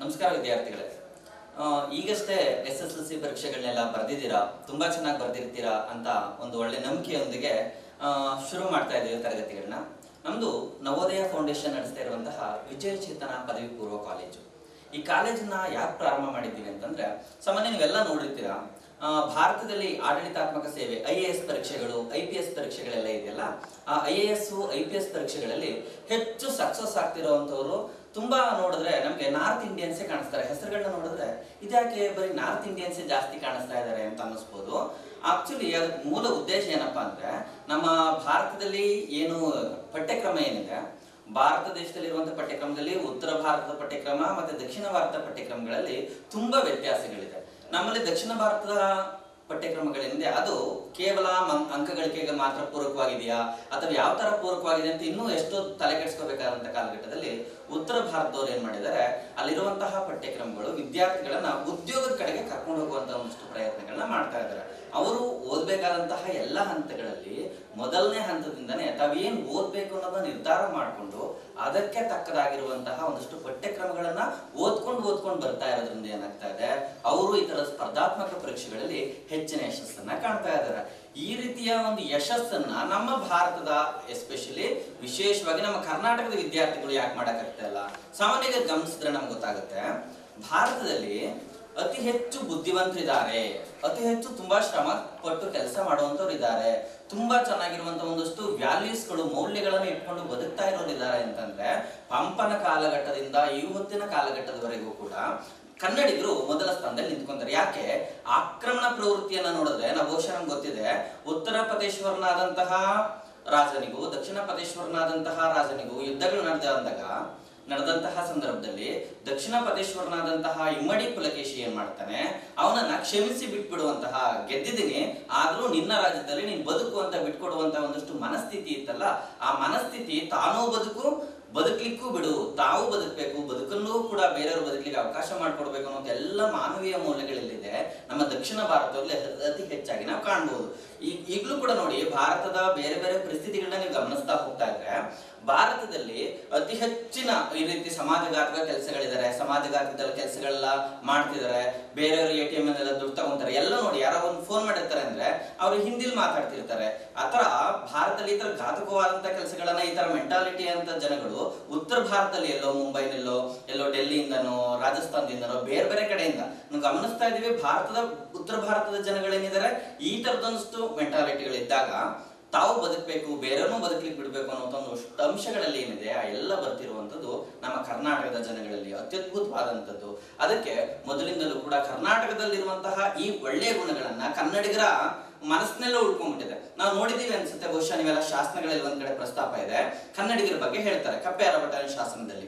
ನಮಸ್ಕಾರ ವಿದ್ಯಾರ್ಥಿಗಳೇ ಆ, ಈಗಷ್ಟೇ ಎಸ್ ಎಸ್ ಎಲ್ ಸಿ ಪರೀಕ್ಷೆಗಳನ್ನೆಲ್ಲ ಬರೆದಿದ್ದೀರಾ ತುಂಬಾ ಚೆನ್ನಾಗಿ ಬರೆದಿರ್ತೀರಾ ಅಂತ ಒಂದು ಒಳ್ಳೆ ನಂಬಿಕೆಯೊಂದಿಗೆ ಆ, ಶುರು ಮಾಡ್ತಾ ಇದ್ದೀವಿ ತರಗತಿಗಳನ್ನ ನಮ್ದು ನವೋದಯ ಫೌಂಡೇಶನ್ ನಡೆಸ್ತಾ ಇರುವಂತಹ ವಿಜಯ ಚೇತನ ಪದವಿ ಪೂರ್ವ ಕಾಲೇಜು ಈ ಕಾಲೇಜನ್ನ ಯಾಕೆ ಪ್ರಾರಂಭ ಮಾಡಿದ್ದೀವಿ ಅಂತಂದ್ರೆ ಸಾಮಾನ್ಯ ನೀವೆಲ್ಲ ನೋಡಿರ್ತೀರಾ ಆ, ಭಾರತದಲ್ಲಿ ಆಡಳಿತಾತ್ಮಕ ಸೇವೆ ಐ ಎ ಎಸ್ ಪರೀಕ್ಷೆಗಳು ಐ ಪಿ ಎಸ್ ಪರೀಕ್ಷೆಗಳೆಲ್ಲ ಇದೆಯಲ್ಲ ಆ I A S I P S ಪರೀಕ್ಷೆಗಳಲ್ಲಿ ಹೆಚ್ಚು ಸಕ್ಸಸ್ ಆಗ್ತಿರೋವಂಥವ್ರು ತುಂಬಾ ನೋಡಿದ್ರೆ ನಮ್ಗೆ ನಾರ್ತ್ ಇಂಡಿಯನ್ಸೇ ಕಾಣಿಸ್ತಾರೆ ಹೆಸರುಗಳನ್ನ ನೋಡಿದ್ರೆ ಇದ್ಯಾಕೆ ಬರೀ ನಾರ್ತ್ ಇಂಡಿಯನ್ಸೇ ಜಾಸ್ತಿ ಕಾಣಿಸ್ತಾ ಇದ್ದಾರೆ ಅಂತ ಅನ್ನಿಸ್ಬೋದು ಆಕ್ಚುಲಿ ಅದಕ್ಕೆ ಮೂಲ ಉದ್ದೇಶ ಏನಪ್ಪಾ ಅಂದ್ರೆ ನಮ್ಮ ಭಾರತದಲ್ಲಿ ಏನು ಪಠ್ಯಕ್ರಮ ಏನಿದೆ ಭಾರತ ದೇಶದಲ್ಲಿರುವಂತಹ ಪಠ್ಯಕ್ರಮದಲ್ಲಿ ಉತ್ತರ ಭಾರತದ ಪಠ್ಯಕ್ರಮ ಮತ್ತೆ ದಕ್ಷಿಣ ಭಾರತದ ಪಠ್ಯಕ್ರಮಗಳಲ್ಲಿ ತುಂಬಾ ವ್ಯತ್ಯಾಸಗಳಿದೆ ನಮ್ಮಲ್ಲಿ ದಕ್ಷಿಣ ಭಾರತದ ಪಠ್ಯಕ್ರಮಗಳೇನಿದೆ ಅದು ಕೇವಲ ಮಂ- ಅಂಕಗಳಿಕೆಗೆ ಮಾತ್ರ ಪೂರಕವಾಗಿದೆಯಾ ಅಥವಾ ಯಾವ ತರ ಪೂರಕವಾಗಿದೆ ಅಂತ ಇನ್ನೂ ಎಷ್ಟೋ ತಲೆ ಕೆಡಿಸ್ಕೋಬೇಕಾದಂತ ಕಾಲಘಟ್ಟದಲ್ಲಿ ಉತ್ತರ ಭಾರತದವ್ರು ಏನ್ ಮಾಡಿದ್ದಾರೆ ಅಲ್ಲಿರುವಂತಹ ಪಠ್ಯಕ್ರಮಗಳು ವಿದ್ಯಾರ್ಥಿಗಳನ್ನ ಉದ್ಯೋಗದ ಕಡೆಗೆ ಕರ್ಕೊಂಡು ಹೋಗುವಂತಹ ಒಂದಷ್ಟು ಪ್ರಯತ್ನಗಳನ್ನ ಮಾಡ್ತಾ ಇದ್ದಾರೆ ಅವರು ಓದ್ಬೇಕಾದಂತಹ ಎಲ್ಲ ಹಂತಗಳಲ್ಲಿ ಮೊದಲನೇ ಹಂತದಿಂದನೇ ತಾವೇನ್ ಓದ್ಬೇಕು ಅನ್ನೋದನ್ನ ನಿರ್ಧಾರ ಮಾಡಿಕೊಂಡು ಅದಕ್ಕೆ ತಕ್ಕದಾಗಿರುವಂತಹ ಒಂದಷ್ಟು ಪಠ್ಯಕ್ರಮಗಳನ್ನ ಓದ್ಕೊಂಡು ಓದ್ಕೊಂಡು ಬರ್ತಾ ಇರೋದ್ರಿಂದ ಏನಾಗ್ತಾ ಇದೆ ಅವರು ಈ ತರ ಸ್ಪರ್ಧಾತ್ಮಕ ಪರೀಕ್ಷೆಗಳಲ್ಲಿ ಹೆಚ್ಚಿನ ಯಶಸ್ಸನ್ನ ಕಾಣ್ತಾ ಇದ್ದಾರೆ ಈ ರೀತಿಯ ಒಂದು ಯಶಸ್ಸನ್ನ ನಮ್ಮ ಭಾರತದ ಎಸ್ಪೆಷಲಿ ವಿಶೇಷವಾಗಿ ನಮ್ಮ ಕರ್ನಾಟಕದ ವಿದ್ಯಾರ್ಥಿಗಳು ಯಾಕೆ ಮಾಡಕ್ಕಾಗ್ತಾ ಇಲ್ಲ ಸಾಮಾನ್ಯವಾಗಿ ಗಮನಿಸಿದ್ರೆ ನಮ್ಗೆ ಗೊತ್ತಾಗುತ್ತೆ ಭಾರತದಲ್ಲಿ ಅತಿ ಹೆಚ್ಚು ಬುದ್ಧಿವಂತರಿದ್ದಾರೆ ಅತಿ ಹೆಚ್ಚು ತುಂಬಾ ಶ್ರಮ ಪಟ್ಟು ಕೆಲಸ ಮಾಡುವಂತವ್ರು ಇದ್ದಾರೆ ತುಂಬಾ ಚೆನ್ನಾಗಿರುವಂತ ಒಂದಷ್ಟು ವ್ಯಾಲ್ಯೂಸ್ಗಳು ಮೌಲ್ಯಗಳನ್ನು ಇಟ್ಕೊಂಡು ಬದುಕ್ತಾ ಇರೋರು ಇದ್ದಾರೆ ಅಂತಂದ್ರೆ ಪಂಪನ ಕಾಲಘಟ್ಟದಿಂದ ಇವತ್ತಿನ ಕಾಲಘಟ್ಟದವರೆಗೂ ಕೂಡ ಕನ್ನಡಿಗರು ಮೊದಲ ಸ್ಥಾನದಲ್ಲಿ ನಿಂತ್ಕೊಂತಾರೆ ಯಾಕೆ ಆಕ್ರಮಣ ಪ್ರವೃತ್ತಿಯನ್ನ ನೋಡಿದ್ರೆ ನಾವು ಬಹುಶಃ ನಮ್ಗೆ ಗೊತ್ತಿದೆ ಉತ್ತರ ಪ್ರದೇಶ್ವರನಾದಂತಹ ರಾಜನಿಗೂ ದಕ್ಷಿಣ ಪ್ರದೇಶ್ವರನಾದಂತಹ ರಾಜನಿಗೂ ಯುದ್ಧಗಳು ನಡೆದ ಅಂದಾಗ ನಡೆದಂತಹ ಸಂದರ್ಭದಲ್ಲಿ ದಕ್ಷಿಣ ಪ್ರದೇಶ್ವರನಾದಂತಹ ಇಮ್ಮಡಿ ಪುಲಕೇಶಿ ಏನ್ ಮಾಡ್ತಾನೆ ಅವನನ್ನ ಕ್ಷಮಿಸಿ ಬಿಟ್ಬಿಡುವಂತಹ ಗೆದ್ದಿದ್ದೀನಿ ಆದ್ರೂ ನಿನ್ನ ರಾಜ್ಯದಲ್ಲಿ ನೀನ್ ಬದುಕು ಅಂತ ಬಿಟ್ಕೊಡುವಂತಹ ಒಂದಷ್ಟು ಮನಸ್ಥಿತಿ ಇತ್ತಲ್ಲ ಆ ಮನಸ್ಥಿತಿ ತಾನೂ ಬದುಕು ಬದುಕಲಿಕ್ಕೂ ಬಿಡು ತಾವು ಬದುಕಬೇಕು ಬದುಕನ್ನು ಕೂಡ ಬೇರೆಯವರು ಬದುಕಲಿಕ್ಕೆ ಅವಕಾಶ ಮಾಡಿಕೊಡ್ಬೇಕು ಅನ್ನೋ ಎಲ್ಲ ಮಾನವೀಯ ಮೌಲ್ಯಗಳಲ್ಲಿದೆ ನಮ್ಮ ದಕ್ಷಿಣ ಭಾರತದಲ್ಲಿ ಅತಿ ಹೆಚ್ಚಾಗಿ ನಾವು ಕಾಣ್ಬೋದು ಈಗ ಈಗಲೂ ಕೂಡ ನೋಡಿ ಭಾರತದ ಬೇರೆ ಬೇರೆ ಪರಿಸ್ಥಿತಿಗಳನ್ನ ನೀವು ಗಮನಿಸ್ತಾ ಹೋಗ್ತಾ ಇದ್ರೆ ಭಾರತದಲ್ಲಿ ಅತಿ ಹೆಚ್ಚಿನ ಈ ರೀತಿ ಸಮಾಜಘಾತಕ ಕೆಲಸಗಳಿದ್ದಾರೆ ಸಮಾಜಘಾತಕದ ಕೆಲಸಗಳೆಲ್ಲ ಮಾಡ್ತಿದ್ದಾರೆ ಬೇರೆಯವರು ಎ ಟಿ ಎಂ ಎಲ್ಲ ದುಡ್ಡು ತಗೊಂತಾರೆ ಎಲ್ಲ ನೋಡಿ ಯಾರೋ ಒಂದು ಫೋನ್ ಮಾಡಿರ್ತಾರೆ ಅಂದ್ರೆ ಅವ್ರು ಹಿಂದಿಲ್ ಮಾತಾಡ್ತಿರ್ತಾರೆ ಆತರ ಭಾರತದಲ್ಲಿ ಈ ತರ ಘಾತಕವಾದಂತ ಕೆಲಸಗಳನ್ನ ಈ ತರ ಮೆಂಟಾಲಿಟಿ ಅಂತ ಜನಗಳು ಉತ್ತರ ಭಾರತದಲ್ಲಿ ಎಲ್ಲೋ ಮುಂಬೈನಲ್ಲೋ ಎಲ್ಲೋ ಡೆಲ್ಲಿಯಿಂದನೋ ರಾಜಸ್ಥಾನದಿಂದನೋ ಬೇರೆ ಬೇರೆ ಕಡೆಯಿಂದ ನಾವು ಗಮನಿಸ್ತಾ ಇದೀವಿ ಭಾರತದ ಉತ್ತರ ಭಾರತದ ಜನಗಳೇನಿದ್ದಾರೆ ಈ ತರದೊಂದಷ್ಟು ಮೆಂಟಾಲಿಟಿಗಳಿದ್ದಾಗ ತಾವು ಬದುಕಬೇಕು ಬೇರೆಯವ್ರನ್ನೂ ಬದುಕಲಿಕ್ಕೆ ಬಿಡಬೇಕು ಅನ್ನೋ ಒಂದಷ್ಟು ಅಂಶಗಳಲ್ಲಿ ಏನಿದೆ ಆ ಎಲ್ಲ ಬರ್ತಿರುವಂಥದ್ದು ನಮ್ಮ ಕರ್ನಾಟಕದ ಜನಗಳಲ್ಲಿ ಅತ್ಯದ್ಭುತವಾದಂಥದ್ದು ಅದಕ್ಕೆ ಮೊದಲಿಂದಲೂ ಕೂಡ ಕರ್ನಾಟಕದಲ್ಲಿರುವಂತಹ ಈ ಒಳ್ಳೆಯ ಗುಣಗಳನ್ನ ಕನ್ನಡಿಗರ ಮನಸ್ಸಿನೆಲ್ಲ ಉಳ್ಕೊಂಡ್ಬಿಟ್ಟಿದೆ ನಾವು ನೋಡಿದೀವಿ ಅನ್ಸುತ್ತೆ ಬಹುಶಃ ನೀವೆಲ್ಲ ಶಾಸನಗಳಲ್ಲಿ ಒಂದ್ ಕಡೆ ಪ್ರಸ್ತಾಪ ಇದೆ ಕನ್ನಡಿಗರ ಬಗ್ಗೆ ಹೇಳ್ತಾರೆ ಕಪ್ಪೆ ಅರಬಟನ ಶಾಸನದಲ್ಲಿ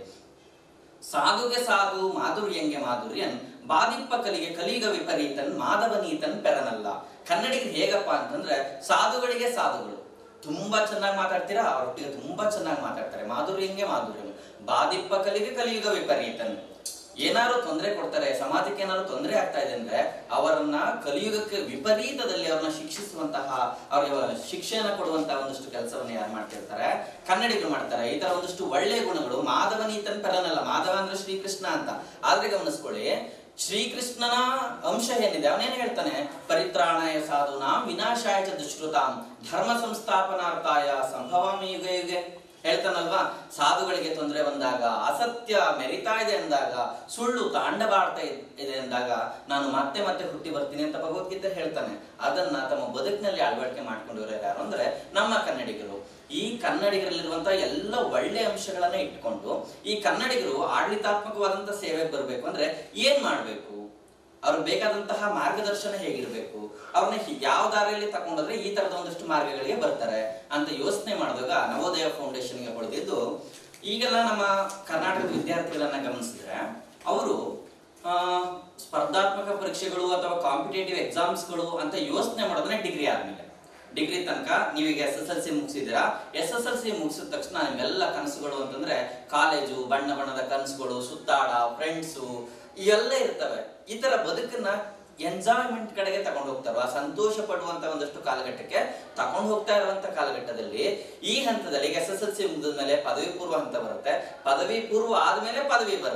ಸಾಧುಗೆ ಸಾಧು ಮಾಧುರ್ಯಂಗೆ ಮಾಧುರ್ಯನ್ ಬಾದಿಪ್ಪ ಕಲಿಗೆ ಕಲಿಗ ವಿಪರೀತನ್ ಮಾಧವನೀತನ್ ಪೆರನಲ್ಲ ಕನ್ನಡಿಗರು ಹೇಗಪ್ಪ ಅಂತಂದ್ರೆ ಸಾಧುಗಳಿಗೆ ಸಾಧುಗಳು ತುಂಬಾ ಚೆನ್ನಾಗಿ ಮಾತಾಡ್ತೀರಾ ಅವರೊಟ್ಟಿಗೆ ತುಂಬಾ ಚೆನ್ನಾಗಿ ಮಾತಾಡ್ತಾರೆ ಮಾಧುರ್ಯಂಗೆ ಮಾಧುರ್ಯಂ ಬಾದಿಪ್ಪ ಕಲಿಗೆ ಕಲಿಯುಗ ವಿಪರೀತನ್ ಏನಾದ್ರು ತೊಂದರೆ ಕೊಡ್ತಾರೆ ಸಮಾಜಕ್ಕೆ ಏನಾದ್ರು ತೊಂದರೆ ಆಗ್ತಾ ಇದೆ ಅಂದ್ರೆ ಅವರನ್ನ ಕಲಿಯುಗಕ್ಕೆ ವಿಪರೀತದಲ್ಲಿ ಅವ್ರನ್ನ ಶಿಕ್ಷಿಸುವಂತಹ ಅವ್ರಿಗೆ ಶಿಕ್ಷೆಯನ್ನ ಕೊಡುವಂತಹ ಒಂದಷ್ಟು ಕೆಲಸವನ್ನ ಯಾರು ಮಾಡ್ತಿರ್ತಾರೆ ಕನ್ನಡಿಗರು ಮಾಡ್ತಾರೆ ಈ ತರ ಒಂದಷ್ಟು ಒಳ್ಳೆಯ ಗುಣಗಳು ಮಾಧವನೀತನ್ ಪರನಲ್ಲ ಮಾಧವ ಅಂದ್ರೆ ಶ್ರೀಕೃಷ್ಣ ಅಂತ ಆದ್ರೆ ಗಮನಿಸ್ಕೊಳ್ಳಿ ಶ್ರೀಕೃಷ್ಣನ ಅಂಶ ಏನಿದೆ ಅವನೇನು ಹೇಳ್ತಾನೆ ಪರಿತ್ರಾಣಾಯ ಸಾಧುನಾಂ ವಿನಾಶಾಯ ಚ ದುಷ್ಕೃತಾಂ ಧರ್ಮ ಸಂಸ್ಥಾಪನಾರ್ಥಾಯ ಸಂಭವಾಮಿ ಯುಗ ಯುಗೆ ಹೇಳ್ತಾನಲ್ವಾ ಸಾಧುಗಳಿಗೆ ತೊಂದರೆ ಬಂದಾಗ ಅಸತ್ಯ ಮೆರಿತಾ ಇದೆ ಅಂದಾಗ ಸುಳ್ಳು ತಾಂಡವಾಡ್ತಾ ಇದೆ ಅಂದಾಗ ನಾನು ಮತ್ತೆ ಮತ್ತೆ ಹುಟ್ಟಿ ಬರ್ತೀನಿ ಅಂತ ಭಗವದ್ಗೀತೆ ಹೇಳ್ತಾನೆ ಅದನ್ನ ತಮ್ಮ ಬದುಕಿನಲ್ಲಿ ಅಳವಡಿಕೆ ಮಾಡ್ಕೊಂಡಿರೋ ಯಾರು ಅಂದ್ರೆ ನಮ್ಮ ಕನ್ನಡಿಗರು ಈ ಕನ್ನಡಿಗರಲ್ಲಿರುವಂತಹ ಎಲ್ಲ ಒಳ್ಳೆ ಅಂಶಗಳನ್ನ ಇಟ್ಕೊಂಡು ಈ ಕನ್ನಡಿಗರು ಆಡಳಿತಾತ್ಮಕವಾದಂತ ಸೇವೆಗೆ ಬರಬೇಕು ಅಂದ್ರೆ ಏನ್ ಮಾಡ್ಬೇಕು ಅವ್ರಿಗೆ ಬೇಕಾದಂತಹ ಮಾರ್ಗದರ್ಶನ ಹೇಗಿರ್ಬೇಕು ಅವ್ರನ್ನ ಹಿ- ಯಾವ ದಾರಿಯಲ್ಲಿ ತಗೊಂಡ್ರೆ ಈ ತರದ ಒಂದಷ್ಟು ಮಾರ್ಗಗಳಿಗೆ ಬರ್ತಾರೆ ಅಂತ ಯೋಚನೆ ಮಾಡಿದಾಗ ನವೋದಯ ಫೌಂಡೇಶನ್ಗೆ ಹೊಡೆದಿದ್ದು ಈಗೆಲ್ಲ ನಮ್ಮ ಕರ್ನಾಟಕದ ವಿದ್ಯಾರ್ಥಿಗಳನ್ನ ಗಮನಿಸಿದ್ರೆ ಅವರು ಆ, ಸ್ಪರ್ಧಾತ್ಮಕ ಪರೀಕ್ಷೆಗಳು ಅಥವಾ ಕಾಂಪಿಟೇಟಿವ್ ಎಕ್ಸಾಮ್ಸ್ಗಳು ಅಂತ ಯೋಚನೆ ಮಾಡೋದನ್ನ ಡಿಗ್ರಿ ಆದ್ಮೇಲೆ ಡಿಗ್ರಿ ತನಕ ನೀವೀಗ ಎಸ್ ಎಸ್ ಎಲ್ ಸಿ ಮುಗಿಸಿದ್ದೀರಾ ಎಸ್ ಎಸ್ ಎಲ್ ಸಿ ಮುಗಿಸಿದ ತಕ್ಷಣ ನಿಮ್ಮೆಲ್ಲ ಕನಸುಗಳು ಅಂತಂದ್ರೆ ಕಾಲೇಜು ಬಣ್ಣ ಬಣ್ಣದ ಕನಸುಗಳು ಸುತ್ತಾಡ ಫ್ರೆಂಡ್ಸು ಇವೆಲ್ಲ ಇರ್ತವೆ ಈ ತರ ಬದುಕನ್ನ ಎಂಜಾಯ್ಮೆಂಟ್ ಕಡೆಗೆ ತಗೊಂಡು ಹೋಗ್ತಾರೋ ಆ ಸಂತೋಷ ಪಡುವಂತ ಒಂದಷ್ಟು ಕಾಲಘಟ್ಟಕ್ಕೆ ತಗೊಂಡು ಹೋಗ್ತಾ ಇರುವಂತ ಕಾಲಘಟ್ಟದಲ್ಲಿ ಈ ಹಂತದಲ್ಲಿ ಎಸ್ ಎಸ್ ಎಲ್ ಸಿ ಮುಗಿದ ಮೇಲೆ ಪದವಿ ಪೂರ್ವ ಹಂತ ಬರುತ್ತೆ ಪದವಿ ಪೂರ್ವ ಆದ್ಮೇಲೆ ಪದವಿ ಬರುತ್ತೆ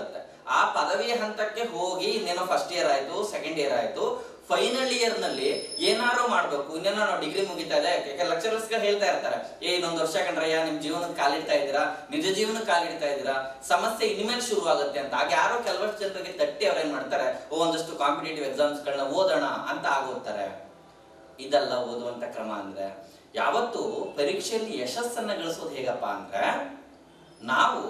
ಆ ಪದವಿ ಹಂತಕ್ಕೆ ಹೋಗಿ ಇನ್ನೇನೋ ಫಸ್ಟ್ ಇಯರ್ ಆಯ್ತು ಸೆಕೆಂಡ್ ಇಯರ್ ಆಯ್ತು ಫೈನಲ್ ಇಯರ್ ನಲ್ಲಿ ಏನಾರು ಮಾಡ್ಬೇಕು ಇನ್ನೇನೋ ನಾವು ಡಿಗ್ರಿ ಮುಗಿತಾ ಇದೆ ಯಾಕೆ ಲೆಕ್ಚರರ್ಸ್ ಹೇಳ್ತಾ ಇರ್ತಾರೆ ಏ ಇನ್ನೊಂದು ವರ್ಷ ಕಂಡ್ರಯ್ಯ ನಿಮ್ ಜೀವನಕ್ಕೆ ಕಾಲಿಡ್ತಾ ಇದ್ದೀರಾ ನಿಜ ಜೀವನಕ್ಕೆ ಕಾಲಿಡ್ತಾ ಇದ್ದೀರಾ ಸಮಸ್ಯೆ ಇನ್ಮೇಲೆ ಶುರು ಆಗುತ್ತೆ ಅಂತ ಆಗ ಯಾರೋ ಕೆಲವಷ್ಟು ಜನರಿಗೆ ತಟ್ಟಿ ಅವ್ರು ಏನ್ ಮಾಡ್ತಾರೆ ಓ ಒಂದಷ್ಟು ಕಾಂಪಿಟೇಟಿವ್ ಎಕ್ಸಾಮ್ಸ್ ಗಳನ್ನ ಓದೋಣ ಅಂತ ಆಗೋಗ್ತಾರೆ ಇದಲ್ಲ ಓದುವಂತ ಕ್ರಮ ಅಂದ್ರೆ ಯಾವತ್ತು ಪರೀಕ್ಷೆಯಲ್ಲಿ ಯಶಸ್ಸನ್ನ ಗಳಿಸೋದು ಹೇಗಪ್ಪ ಅಂದ್ರೆ ನಾವು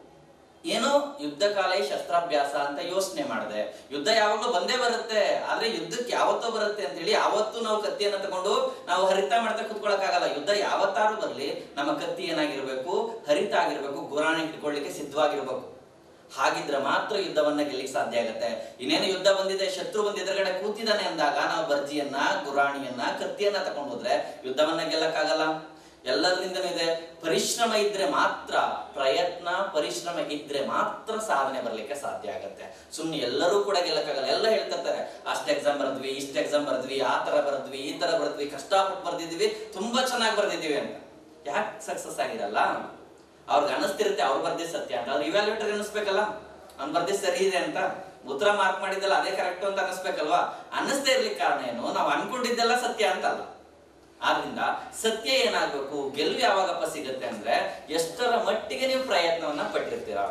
ಏನೋ ಯುದ್ಧ ಕಾಲೇ ಶಸ್ತ್ರಾಭ್ಯಾಸ ಅಂತ ಯೋಚನೆ ಮಾಡಿದೆ ಯುದ್ಧ ಯಾವಾಗಲೂ ಬಂದೇ ಬರುತ್ತೆ ಆದ್ರೆ ಯುದ್ಧಕ್ಕೆ ಯಾವತ್ತೋ ಬರುತ್ತೆ ಅಂತ ಹೇಳಿ ಯಾವತ್ತೂ ನಾವು ಕತ್ತಿಯನ್ನ ತಗೊಂಡು ನಾವು ಹರಿತ ಮಾಡ್ತಾ ಕುತ್ಕೊಳಕ್ಕಾಗಲ್ಲ ಯುದ್ಧ ಯಾವತ್ತಾರು ಬರ್ಲಿ ನಮ್ಮ ಕತ್ತಿ ಏನಾಗಿರ್ಬೇಕು ಹರಿತ ಆಗಿರ್ಬೇಕು ಗುರಾಣಿ ಇಟ್ಕೊಳ್ಳಿಕ್ಕೆ ಸಿದ್ಧವಾಗಿರ್ಬೇಕು ಹಾಗಿದ್ರೆ ಮಾತ್ರ ಯುದ್ಧವನ್ನ ಗೆಲ್ಲಿಕ್ಕೆ ಸಾಧ್ಯ ಆಗುತ್ತೆ ಇನ್ನೇನು ಯುದ್ಧ ಬಂದಿದೆ ಶತ್ರು ಬಂದ ಎದುರುಗಡೆ ಕೂತಿದ್ದಾನೆ ಅಂದಾಗ ನಾವು ಬರ್ಜಿಯನ್ನ ಗುರಾಣಿಯನ್ನ ಕತ್ತಿಯನ್ನ ತಗೊಂಡು ಹೋದ್ರೆ ಯುದ್ಧವನ್ನ ಗೆಲ್ಲಕ್ಕಾಗಲ್ಲ ಎಲ್ಲರಿಂದನೂ ಇದೆ ಪರಿಶ್ರಮ ಇದ್ರೆ ಮಾತ್ರ ಪ್ರಯತ್ನ ಪರಿಶ್ರಮ ಇದ್ರೆ ಮಾತ್ರ ಸಾಧನೆ ಬರ್ಲಿಕ್ಕೆ ಸಾಧ್ಯ ಆಗತ್ತೆ ಸುಮ್ನೆ ಎಲ್ಲರೂ ಕೂಡ ಗೆಲ್ಲಕ್ಕಾಗಲ್ಲ ಎಲ್ಲ ಹೇಳ್ತಿರ್ತಾರೆ ಅಷ್ಟ್ ಎಕ್ಸಾಮ್ ಬರ್ದ್ವಿ ಇಷ್ಟ ಎಕ್ಸಾಮ್ ಬರ್ದ್ವಿ ಆ ತರ ಬರ್ದ್ವಿ ಈ ತರ ಬರ್ದ್ವಿ ಕಷ್ಟಪಟ್ಟು ಬರ್ದಿದೀವಿ ತುಂಬಾ ಚೆನ್ನಾಗಿ ಬರ್ದಿದೀವಿ ಅಂತ ಯಾಕೆ ಸಕ್ಸಸ್ ಆಗಿರಲ್ಲ ಅವ್ರಿಗೆ ಅನಿಸ್ತಿರುತ್ತೆ ಅವ್ರು ಬರ್ದಿ ಸತ್ಯ ಅಂತ ಅವ್ರು ಇವ್ಯಾಲ್ಯೂಟರ್ ಅನಿಸ್ಬೇಕಲ್ಲ ಅವ್ನ್ ಬರ್ದಿ ಸರಿ ಇದೆ ಅಂತ ಉತ್ತರ ಮಾರ್ಕ್ ಮಾಡಿದ್ದಲ್ಲ ಅದೇ ಕರೆಕ್ಟ್ ಅಂತ ಅನಿಸ್ಬೇಕಲ್ವಾ ಅನ್ನಿಸ್ದೇ ಇರ್ಲಿಕ್ಕೆ ಕಾರಣ ಏನು ನಾವು ಅನ್ಕೊಂಡಿದ್ದೆಲ್ಲ ಸತ್ಯ ಅಂತ ಅಲ್ಲ ಆದ್ರಿಂದ ಸತ್ಯ ಏನಾಗ್ಬೇಕು ಗೆಲುವು ಯಾವಾಗಪ್ಪ ಸಿಗುತ್ತೆ ಅಂದ್ರೆ ಎಷ್ಟರ ಮಟ್ಟಿಗೆ ನೀವು ಪ್ರಯತ್ನವನ್ನ ಪಟ್ಟಿರ್ತೀರಾ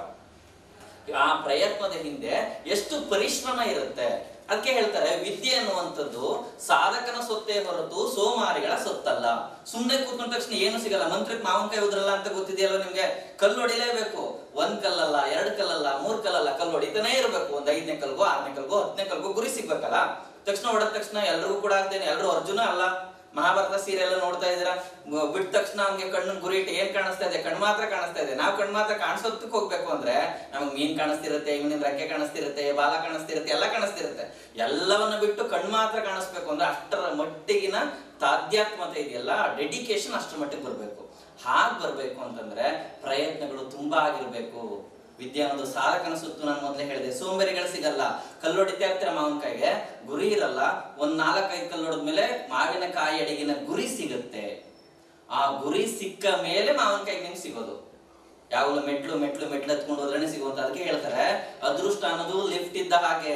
ಆ ಪ್ರಯತ್ನದ ಹಿಂದೆ ಎಷ್ಟು ಪರಿಶ್ರಮ ಇರುತ್ತೆ ಅದಕ್ಕೆ ಹೇಳ್ತಾರೆ ವಿದ್ಯೆ ಅನ್ನುವಂಥದ್ದು ಸಾಧಕನ ಸೊತ್ತೇ ಹೊರತು ಸೋಮಾರಿಗಳ ಸೊತ್ತಲ್ಲ ಸುಮ್ಮನೆ ಕೂತ್ಕೊಂಡ ತಕ್ಷಣ ಏನು ಸಿಗಲ್ಲ ಮಂತ್ರಕ್ಕೆ ಮಾವಿನಕಾಯಿ ಉದ್ರಲ್ಲ ಅಂತ ಗೊತ್ತಿದೆಯಲ್ಲ ನಿಮ್ಗೆ ಕಲ್ಲು ಹೊಡಿಲೇಬೇಕು ಒಂದ್ ಕಲ್ಲಲ್ಲ ಎರಡ್ ಕಲ್ಲಲ್ಲ ಮೂರ್ ಕಲ್ಲಲ್ಲ ಕಲ್ಲು ಹೊಡಿತಾನೆ ಇರಬೇಕು ಒಂದ್ ಐದನೇ ಕಲ್ಗೋ ಆರನೇ ಕಲ್ಗೋ ಹತ್ತನೇ ಕಲ್ಗೋ ಗುರಿ ಸಿಗ್ಬೇಕಲ್ಲ ತಕ್ಷಣ ಹೊಡೆದ ತಕ್ಷಣ ಎಲ್ರಿಗೂ ಕೂಡ ಆಗ್ತೇನೆ ಎಲ್ರು ಅರ್ಜುನ ಅಲ್ಲ ಮಹಾಭಾರತ ಸೀರಿಯಲ್ ನೋಡ್ತಾ ಇದ್ದೀರಾ ಮ- ಬಿಟ್ಟ ತಕ್ಷಣ ಅವ್ನಿಗೆ ಕಣ್ಣು ಗುರಿ ಇಟ್ಟು ಏನ್ ಕಾಣಿಸ್ತಾ ಇದೆ ಕಣ್ಣು ಮಾತ್ರ ಕಾಣಿಸ್ತಾ ಇದೆ ನಾವು ಕಣ್ಣು ಮಾತ್ರ ಕಾಣಿಸೋದಕ್ಕೆ ಹೋಗ್ಬೇಕು ಅಂದ್ರೆ ನಮಗೆ ಮೀನ್ ಕಾಣಿಸ್ತಿರುತ್ತೆ ಇವನಿನ ರೆಕ್ಕೆ ಕಾಣಿಸ್ತಿರುತ್ತೆ ಬಾಲ ಕಾಣಿಸ್ತಿರುತ್ತೆ ಎಲ್ಲ ಕಾಣಿಸ್ತಿರುತ್ತೆ ಎಲ್ಲವನ್ನ ಬಿಟ್ಟು ಕಣ್ಣು ಮಾತ್ರ ಕಾಣಿಸ್ಬೇಕು ಅಂದ್ರೆ ಅಷ್ಟರ ಮಟ್ಟಿಗಿನ ತಾಧ್ಯಾತ್ಮತೆ ಇದೆಯಲ್ಲ ಡೆಡಿಕೇಶನ್ ಅಷ್ಟರ ಮಟ್ಟಿಗೆ ಬರ್ಬೇಕು ಹಾಗ್ ಬರ್ಬೇಕು ಅಂತಂದ್ರೆ ಪ್ರಯತ್ನಗಳು ತುಂಬಾ ಆಗಿರ್ಬೇಕು ವಿದ್ಯೆ ಅನ್ನೋದು ಸಾಧಕನ ಸುತ್ತು ನಾನು ಮೊದಲೇ ಹೇಳಿದೆ ಸೋಂಬೇರಿಗಳು ಸಿಗಲ್ಲ ಕಲ್ಲೊಡಿತಾ ಇರ್ತೀರ ಮಾವಿನಕಾಯಿಗೆ ಗುರಿ ಇರಲ್ಲ ಒಂದ್ ನಾಲ್ಕೈದು ಕಲ್ಲೊಡೆದ್ಮೇಲೆ ಮಾವಿನಕಾಯಿ ಅಡಿಗಿನ ಗುರಿ ಸಿಗುತ್ತೆ ಆ ಗುರಿ ಸಿಕ್ಕ ಮೇಲೆ ಮಾವಿನಕಾಯಿ ನಿಮ್ಗೆ ಸಿಗೋದು ಯಾವಾಗಲೂ ಮೆಟ್ಲು ಮೆಟ್ಲು ಮೆಟ್ಲು ಹತ್ಕೊಂಡು ಹೋದ್ರೇನೆ ಸಿಗೋದು ಅದಕ್ಕೆ ಹೇಳ್ತಾರೆ ಅದೃಷ್ಟ ಅನ್ನೋದು ಲಿಫ್ಟ್ ಇದ್ದ ಹಾಗೆ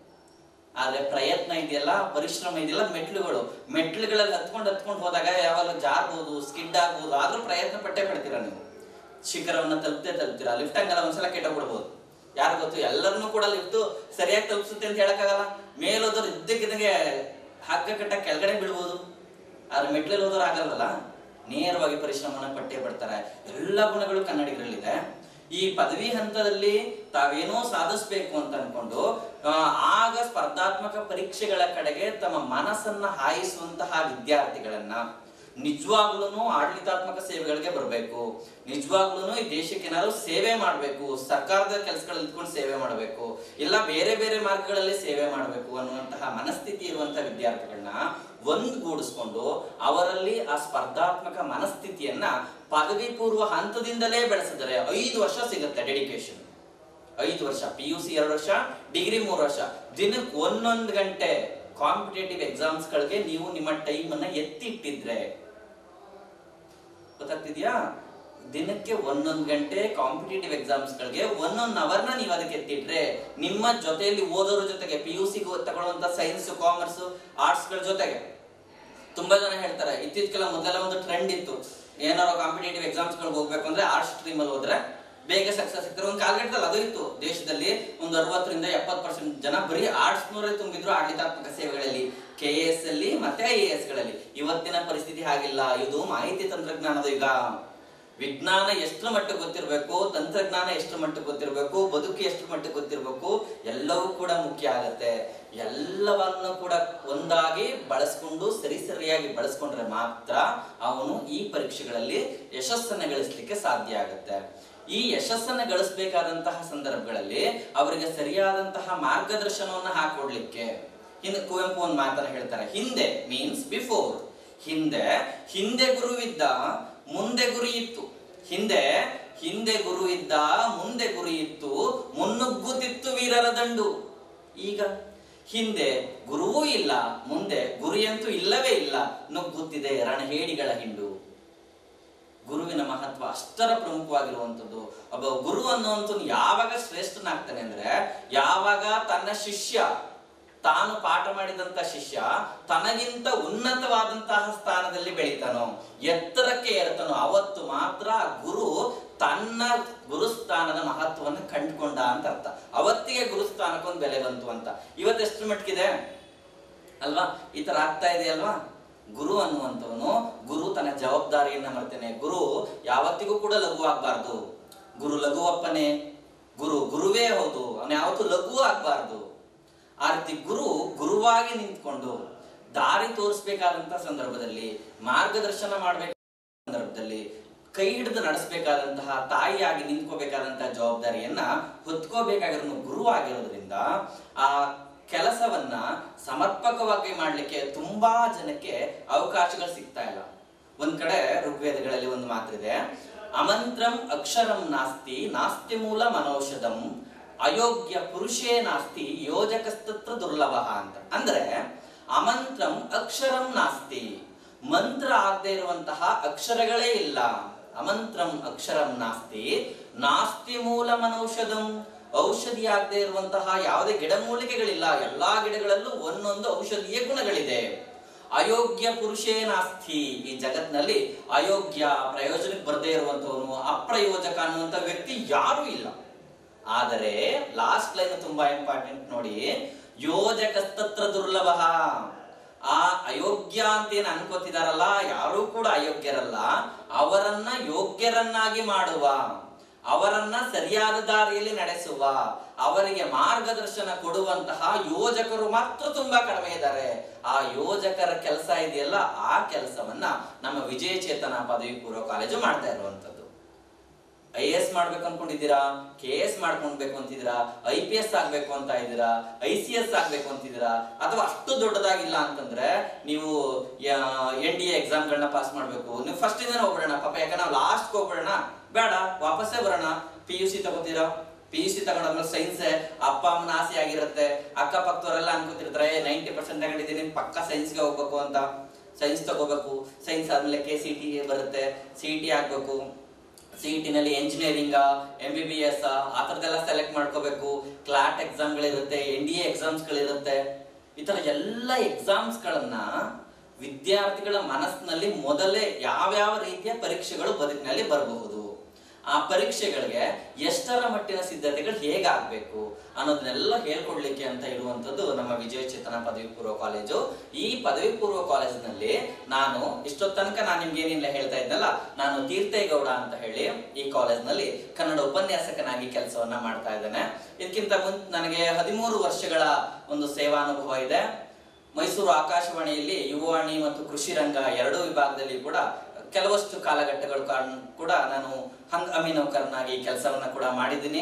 ಆದ್ರೆ ಪ್ರಯತ್ನ ಇದೆಯಲ್ಲ ಪರಿಶ್ರಮ ಇದೆಯಲ್ಲ ಅದ್ ಮೆಟ್ಲುಗಳು ಮೆಟ್ಲುಗಳಲ್ಲಿ ಹತ್ಕೊಂಡು ಹತ್ಕೊಂಡು ಹೋದಾಗ ಯಾವಾಗ ಜಾರ್ಬೋದು ಸ್ಕಿಡ್ ಆಗ್ಬೋದು ಆದ್ರೂ ಪ್ರಯತ್ನ ಪಟ್ಟೆ ಪಡ್ತೀರಾ ನೀವು ಶಿಖರವನ್ನ ತಲುಪದೆ ತಲುಪ್ತೀರಾ ಲಿಫ್ಟ್ ಹಂಗಲ್ಲ ಒಂದ್ಸಲ ಕೆಟ್ಟೋಗ್ಬಿಡ್ಬೋದು ಯಾರು ಗೊತ್ತು ಎಲ್ಲರನ್ನೂ ಕೂಡ ಲಿಫ್ಟ್ ಸರಿಯಾಗಿ ತಲುಪಿಸುತ್ತೆ ಅಂತ ಹೇಳಕ್ಕಾಗಲ್ಲ ಮೇಲೋದ್ರು ಇದ್ದಕ್ಕಿದ್ದಂಗೆ ಹಗ್ಗ ಕಟ್ಟ ಕೆಳಗಡೆ ಬೀಳ್ಬೋದು ಆದ್ರೆ ಮೆಟ್ಲಲ್ಲಿ ಹೋದವ್ರು ಆಗಲ್ವಲ್ಲ ನೇರವಾಗಿ ಪರಿಶ್ರಮನ ಪಟ್ಟೆ ಪಡ್ತಾರೆ ಎಲ್ಲ ಗುಣಗಳು ಕನ್ನಡಿಗರಲ್ಲಿದೆ ಈ ಪದವಿ ಹಂತದಲ್ಲಿ ತಾವೇನೋ ಸಾಧಿಸ್ಬೇಕು ಅಂತ ಅನ್ಕೊಂಡು ಆ, ಆಗ ಸ್ಪರ್ಧಾತ್ಮಕ ಪರೀಕ್ಷೆಗಳ ಕಡೆಗೆ ತಮ್ಮ ಮನಸ್ಸನ್ನ ಹಾಯಿಸುವಂತಹ ವಿದ್ಯಾರ್ಥಿಗಳನ್ನ ನಿಜವಾಗ್ಲೂ ಆಡಳಿತಾತ್ಮಕ ಸೇವೆಗಳಿಗೆ ಬರಬೇಕು ನಿಜವಾಗ್ಲೂ ಈ ದೇಶಕ್ಕೆ ಏನಾದ್ರು ಸೇವೆ ಮಾಡಬೇಕು ಸರ್ಕಾರದ ಕೆಲಸಗಳಲ್ಲಿ ಇದ್ಕೊಂಡು ಸೇವೆ ಮಾಡಬೇಕು ಇಲ್ಲ ಬೇರೆ ಬೇರೆ ಮಾರ್ಗಗಳಲ್ಲಿ ಸೇವೆ ಮಾಡಬೇಕು ಅನ್ನುವಂತಹ ಮನಸ್ಥಿತಿ ಇರುವಂತಹ ವಿದ್ಯಾರ್ಥಿಗಳನ್ನ ಒಂದ್ಗೂಡಿಸ್ಕೊಂಡು ಅವರಲ್ಲಿ ಆ ಸ್ಪರ್ಧಾತ್ಮಕ ಮನಸ್ಥಿತಿಯನ್ನ ಪದವಿ ಪೂರ್ವ ಹಂತದಿಂದಲೇ ಬೆಳೆಸಿದರೆ ಐದು ವರ್ಷ ಸಿಗುತ್ತೆ ಡೆಡಿಕೇಶನ್ ಐದು ವರ್ಷ ಪಿ ಯು ಸಿ ಎರಡು ವರ್ಷ ಡಿಗ್ರಿ ಮೂರು ವರ್ಷ ದಿನಕ್ಕೆ ಒಂದೊಂದು ಗಂಟೆ ಕಾಂಪಿಟೇಟಿವ್ ಎಕ್ಸಾಮ್ಸ್ ಗಳಿಗೆ ನೀವು ನಿಮ್ಮ ಟೈಮ್ ಅನ್ನ ಎತ್ತಿಟ್ಟಿದ್ರೆ ಗೊತ್ತಾಗ್ತಿದ್ಯಾ ದಿನಕ್ಕೆ ಒಂದೊಂದು ಗಂಟೆ ಕಾಂಪಿಟೇಟಿವ್ ಎಕ್ಸಾಮ್ಸ್ ಗಳಿಗೆ ಒಂದೊಂದು ಅವರ್ನ ನೀವು ಅದಕ್ಕೆ ಎತ್ತಿಟ್ರೆ ನಿಮ್ಮ ಜೊತೆಯಲ್ಲಿ ಓದೋರ ಜೊತೆಗೆ ಪಿ ಯು ಸಿ ತಗೊಳ್ಳುವಂತ ಸೈನ್ಸ್ ಕಾಮರ್ಸ್ ಆರ್ಟ್ಸ್ ಗಳ ಜೊತೆಗೆ ತುಂಬಾ ಜನ ಹೇಳ್ತಾರೆ ಇತ್ತೀಚೆಗೆಲ್ಲ ಮೊದಲೆಲ್ಲ ಒಂದು ಟ್ರೆಂಡ್ ಇತ್ತು ಏನಾರೋ ಕಾಂಪಿಟೇಟಿವ್ ಎಕ್ಸಾಮ್ಸ್ ಗಳಿಗೆ ಹೋಗ್ಬೇಕು ಅಂದ್ರೆ ಆರ್ಟ್ಸ್ ಸ್ಟ್ರೀಮ್ ಅಲ್ಲಿ ಹೋದ್ರೆ ಬೇಗ ಸಕ್ಸಸ್ ಸಿಗ್ತಾರೆ ಒಂದು ಕಾಲ್ಗಟ್ಟದಲ್ಲಿ ಅದು ಇತ್ತು ದೇಶದಲ್ಲಿ ಒಂದು ಅರವತ್ತರಿಂದ ಎಪ್ಪತ್ತು ಪರ್ಸೆಂಟ್ ಜನ ಬರೀ ಆರ್ಟ್ಸ್ ನೂರೇ ತುಂಬಿದ್ರು ಆಡಳಿತಾತ್ಮಕ ಸೇವೆಗಳಲ್ಲಿ ಕೆ ಎಸ್ ಅಲ್ಲಿ ಮತ್ತೆ ಐ ಎ ಎಸ್ ಗಳಲ್ಲಿ ಇವತ್ತಿನ ಪರಿಸ್ಥಿತಿ ಹಾಗಿಲ್ಲ ಇದು ಮಾಹಿತಿ ತಂತ್ರಜ್ಞಾನದ ಯುಗ ವಿಜ್ಞಾನ ಎಷ್ಟು ಮಟ್ಟಿಗೆ ಗೊತ್ತಿರಬೇಕು ತಂತ್ರಜ್ಞಾನ ಎಷ್ಟು ಮಟ್ಟಿಗೆ ಗೊತ್ತಿರಬೇಕು ಬದುಕು ಎಷ್ಟು ಮಟ್ಟಿಗೆ ಗೊತ್ತಿರಬೇಕು ಎಲ್ಲವೂ ಕೂಡ ಮುಖ್ಯ ಆಗತ್ತೆ ಎಲ್ಲವನ್ನು ಕೂಡ ಒಂದಾಗಿ ಬಳಸ್ಕೊಂಡು ಸರಿ ಸರಿಯಾಗಿ ಬಳಸ್ಕೊಂಡ್ರೆ ಮಾತ್ರ ಅವನು ಈ ಪರೀಕ್ಷೆಗಳಲ್ಲಿ ಯಶಸ್ಸನ್ನ ಗಳಿಸ್ಲಿಕ್ಕೆ ಸಾಧ್ಯ ಆಗುತ್ತೆ ಈ ಯಶಸ್ಸನ್ನ ಗಳಿಸಬೇಕಾದಂತಹ ಸಂದರ್ಭಗಳಲ್ಲಿ ಅವರಿಗೆ ಸರಿಯಾದಂತಹ ಮಾರ್ಗದರ್ಶನವನ್ನ ಹಾಕೊಡ್ಲಿಕ್ಕೆ ಹಿಂದೆ ಕುವೆಂಪು ಒಂದು ಮಾತನ್ನ ಹೇಳ್ತಾರೆ ಹಿಂದೆ ಮೀನ್ಸ್ ಬಿಫೋರ್ ಹಿಂದೆ ಹಿಂದೆ ಗುರುವಿದ್ದ ಮುಂದೆ ಗುರಿ ಇತ್ತು ಹಿಂದೆ ಹಿಂದೆ ಗುರು ಇದ್ದ ಮುಂದೆ ಗುರಿ ಇತ್ತು ಮುನ್ನುಗ್ಗುತ್ತಿತ್ತು ವೀರರ ದಂಡು ಈಗ ಹಿಂದೆ ಗುರುವೂ ಇಲ್ಲ ಮುಂದೆ ಗುರಿಯಂತೂ ಇಲ್ಲವೇ ಇಲ್ಲ ನುಗ್ಗುತ್ತಿದೆ ರಣಹೇಡಿಗಳ ಹಿಂಡು ಗುರುವಿನ ಮಹತ್ವ ಅಷ್ಟರ ಪ್ರಮುಖವಾಗಿರುವಂಥದ್ದು ಒಬ್ಬ ಗುರು ಅನ್ನುವಂಥದ್ದು ಯಾವಾಗ ಶ್ರೇಷ್ಠನಾಗ್ತಾನೆ ಅಂದ್ರೆ ಯಾವಾಗ ತನ್ನ ಶಿಷ್ಯ ತಾನು ಪಾಠ ಮಾಡಿದಂತ ಶಿಷ್ಯ ತನಗಿಂತ ಉನ್ನತವಾದಂತಹ ಸ್ಥಾನದಲ್ಲಿ ಬೆಳಿತಾನೋ ಎತ್ತರಕ್ಕೆ ಏರ್ತಾನೋ ಅವತ್ತು ಮಾತ್ರ ಗುರು ತನ್ನ ಗುರುಸ್ಥಾನದ ಮಹತ್ವವನ್ನು ಕಂಡುಕೊಂಡ ಅಂತ ಅರ್ಥ ಅವತ್ತಿಗೆ ಗುರುಸ್ಥಾನಕ್ಕೊಂದು ಬೆಲೆ ಬಂತು ಅಂತ ಇವತ್ತೆಷ್ಟು ಮಟ್ಟಿಗಿದೆ ಅಲ್ವಾ ಈ ತರ ಆಗ್ತಾ ಇದೆ ಅಲ್ವಾ ಗುರು ಅನ್ನುವಂಥವನು ಗುರು ತನ್ನ ಜವಾಬ್ದಾರಿಯನ್ನ ಮರ್ತೇನೆ ಗುರು ಯಾವತ್ತಿಗೂ ಕೂಡ ಲಘು ಆಗ್ಬಾರ್ದು ಗುರು ಲಘುವಪ್ಪನೇ ಗುರು ಗುರುವೇ ಹೌದು ಅವನು ಯಾವತ್ತೂ ಲಘು ಆಗ್ಬಾರ್ದು ಆ ರೀತಿ ಗುರು ಗುರುವಾಗಿ ನಿಂತ್ಕೊಂಡು ದಾರಿ ತೋರಿಸ್ಬೇಕಾದಂತ ಸಂದರ್ಭದಲ್ಲಿ ಮಾರ್ಗದರ್ಶನ ಮಾಡಬೇಕು ಸಂದರ್ಭದಲ್ಲಿ ಕೈ ಹಿಡಿದು ನಡೆಸಬೇಕಾದಂತಹ ತಾಯಿಯಾಗಿ ನಿಂತ್ಕೋಬೇಕಾದಂತಹ ಜವಾಬ್ದಾರಿಯನ್ನ ಹೊತ್ಕೋಬೇಕಾಗಿರೋ ಗುರು ಆಗಿರೋದ್ರಿಂದ ಆ ಕೆಲಸವನ್ನ ಸಮರ್ಪಕವಾಗಿ ಮಾಡ್ಲಿಕ್ಕೆ ತುಂಬಾ ಜನಕ್ಕೆ ಅವಕಾಶಗಳು ಸಿಗ್ತಾ ಇಲ್ಲ ಒಂದ್ ಕಡೆ ಋಗ್ವೇದಗಳಲ್ಲಿ ಒಂದು ಮಾತಿದೆ ಅಮಂತ್ರಂ ಅಕ್ಷರಂ ನಾಸ್ತಿ ನಾಸ್ತಿ ಮೂಲ ಮನೌಷಧಂ ಅಯೋಗ್ಯ ಪುರುಷೇ ನಾಸ್ತಿ ಯೋಜಕಸ್ತತ್ರ ದುರ್ಲಭ ಅಂತ ಅಂದ್ರೆ ಅಮಂತ್ರಂ ಅಕ್ಷರಂ ನಾಸ್ತಿ ಮಂತ್ರ ಆಗದೆ ಇರುವಂತಹ ಅಕ್ಷರಗಳೇ ಇಲ್ಲ ಅಮಂತ್ರಂ ಅಕ್ಷರಂ ನಾಸ್ತಿ ನಾಸ್ತಿ ಮೂಲ ಮನೌಷಧಂ ಔಷಧಿ ಆಗದೆ ಇರುವಂತಹ ಯಾವುದೇ ಗಿಡಮೂಲಿಕೆಗಳಿಲ್ಲ ಎಲ್ಲಾ ಗಿಡಗಳಲ್ಲೂ ಒಂದೊಂದು ಔಷಧೀಯ ಗುಣಗಳಿದೆ ಅಯೋಗ್ಯ ಪುರುಷೇ ನಾಸ್ತಿ ಈ ಜಗತ್ನಲ್ಲಿ ಅಯೋಗ್ಯ ಪ್ರಯೋಜನಕ್ಕೆ ಬರದೇ ಇರುವಂತವನು ಅಪ್ರಯೋಜಕ ಅನ್ನುವಂತ ವ್ಯಕ್ತಿ ಯಾರೂ ಇಲ್ಲ ಆದರೆ ಲಾಸ್ಟ್ ಲೈನ್ ತುಂಬಾ ಇಂಪಾರ್ಟೆಂಟ್ ನೋಡಿ ಯೋಜಕಸ್ತತ್ರ ದುರ್ಲಭ ಆ ಅಯೋಗ್ಯ ಅಂತ ಏನ್ ಅನ್ಕೋತಿದಾರಲ್ಲ ಯಾರೂ ಕೂಡ ಅಯೋಗ್ಯರಲ್ಲ ಅವರನ್ನ ಯೋಗ್ಯರನ್ನಾಗಿ ಮಾಡುವ ಅವರನ್ನ ಸರಿಯಾದ ದಾರಿಯಲ್ಲಿ ನಡೆಸುವ ಅವರಿಗೆ ಮಾರ್ಗದರ್ಶನ ಕೊಡುವಂತಹ ಯೋಜಕರು ಮಾತ್ರ ತುಂಬಾ ಕಡಿಮೆ ಇದ್ದಾರೆ ಆ ಯೋಜಕರ ಕೆಲಸ ಇದೆಯಲ್ಲ ಆ ಕೆಲಸವನ್ನ ನಮ್ಮ ವಿಜಯ ಚೇತನ ಪದವಿ ಪೂರ್ವ ಕಾಲೇಜು ಮಾಡ್ತಾ ಇರುವಂತದ್ದು ಐ ಎಸ್ ಮಾಡ್ಬೇಕು ಅನ್ಕೊಂಡಿದ್ದೀರಾ ಕೆ ಎಸ್ ಮಾಡ್ಕೊಂಡ್ಬೇಕು ಅಂತಿದ್ದೀರಾ ಐ ಪಿ ಎಸ್ ಆಗ್ಬೇಕು ಅಂತ ಇದ್ದೀರಾ ಐ ಸಿ ಎಸ್ ಆಗ್ಬೇಕು ಅಂತಿದ್ದೀರಾ ಅಥವಾ ಅಷ್ಟು ದೊಡ್ಡದಾಗಿಲ್ಲ ಅಂತಂದ್ರೆ ನೀವು ಎನ್ ಡಿ ಎ ಎಕ್ಸಾಮ್ಗಳನ್ನ ಪಾಸ್ ಮಾಡ್ಬೇಕು ನೀವು ಫಸ್ಟ್ ಇಂದನೇ ಹೋಗ್ಬಿಡೋಣ ಪಾಪ ಯಾಕಂದ್ರೆ ನಾವು ಲಾಸ್ಟ್ ಹೋಗ್ಬಿಡೋಣ ಬೇಡ ವಾಪಸ್ಸೇ ಬರೋಣ ಪಿ ಯು ಸಿ ತಗೋತೀರಾ ಪಿ ಯು ಸಿ ತಗೊಂಡಾದ್ಮೇಲೆ ಸೈನ್ಸ್ ಅಪ್ಪ ಅಮ್ಮನ ಆಸೆ ಆಗಿರುತ್ತೆ ಅಕ್ಕಪಕ್ಕದವರೆಲ್ಲ ಅನ್ಕೋತಿರ್ತಾರೆ ನೈಂಟಿ ಪರ್ಸೆಂಟ್ ತಗೊಂಡಿದ್ದೀನಿ ಪಕ್ಕ ಸೈನ್ಸ್ಗೆ ಹೋಗ್ಬೇಕು ಅಂತ ಸೈನ್ಸ್ ತಗೋಬೇಕು ಸೈನ್ಸ್ ಆದ್ಮೇಲೆ ಕೆ ಸಿ ಟಿ ಬರುತ್ತೆ ಸಿ ಟಿ ಆಗ್ಬೇಕು ಸಿ ಇ ಟಿನಲ್ಲಿ engineering M B B S ಆ ಥರದ್ದೆಲ್ಲ ಸೆಲೆಕ್ಟ್ ಮಾಡ್ಕೋಬೇಕು ಕ್ಲಾಟ್ ಎಕ್ಸಾಮ್ಗಳಿರುತ್ತೆ ಎನ್ ಡಿ ಎ ಎಕ್ಸಾಮ್ಸ್ಗಳಿರುತ್ತೆ ಈ ಥರ ಎಲ್ಲ ಎಕ್ಸಾಮ್ಸ್ಗಳನ್ನ ವಿದ್ಯಾರ್ಥಿಗಳ ಮನಸ್ಸಿನಲ್ಲಿ ಮೊದಲೇ ಯಾವ್ಯಾವ ರೀತಿಯ ಪರೀಕ್ಷೆಗಳು ಬದುಕಿನಲ್ಲಿ ಬರಬಹುದು ಆ ಪರೀಕ್ಷೆಗಳಿಗೆ ಎಷ್ಟರ ಮಟ್ಟಿನ ಸಿದ್ಧತೆಗಳು ಹೇಗಾಗಬೇಕು ಅನ್ನೋದನ್ನೆಲ್ಲ ಹೇಳ್ಕೊಡ್ಲಿಕ್ಕೆ ಅಂತ ಇರುವಂತದ್ದು ನಮ್ಮ ವಿಜಯ ಚೇತನ ಪದವಿ ಪೂರ್ವ ಕಾಲೇಜು ಈ ಪದವಿ ಪೂರ್ವ ಕಾಲೇಜಿನಲ್ಲಿ ನಾನು ಇಷ್ಟೊತ್ತು ತನಕ ನಾನು ನಿಮ್ಗೆ ಏನಿಲ್ಲ ಹೇಳ್ತಾ ಇದ್ದಲ್ಲ ನಾನು ತೀರ್ಥೇಗೌಡ ಅಂತ ಹೇಳಿ ಈ ಕಾಲೇಜ್ನಲ್ಲಿ ಕನ್ನಡ ಉಪನ್ಯಾಸಕನಾಗಿ ಕೆಲಸವನ್ನ ಮಾಡ್ತಾ ಇದ್ದೇನೆ ಇದಕ್ಕಿಂತ ಮುನ್ ನನಗೆ ಹದಿಮೂರು ವರ್ಷಗಳ ಒಂದು ಸೇವಾನುಭವ ಇದೆ ಮೈಸೂರು ಆಕಾಶವಾಣಿಯಲ್ಲಿ ಯುವವಾಣಿ ಮತ್ತು ಕೃಷಿ ರಂಗ ಎರಡೂ ವಿಭಾಗದಲ್ಲಿ ಕೂಡ ಕೆಲವಷ್ಟು ಕಾಲಘಟ್ಟಗಳು ಕಾರಣ ಕೂಡ ನಾನು ಹಂಗಾಮಿ ನೌಕರನಾಗಿ ಕೆಲಸವನ್ನ ಕೂಡ ಮಾಡಿದ್ದೀನಿ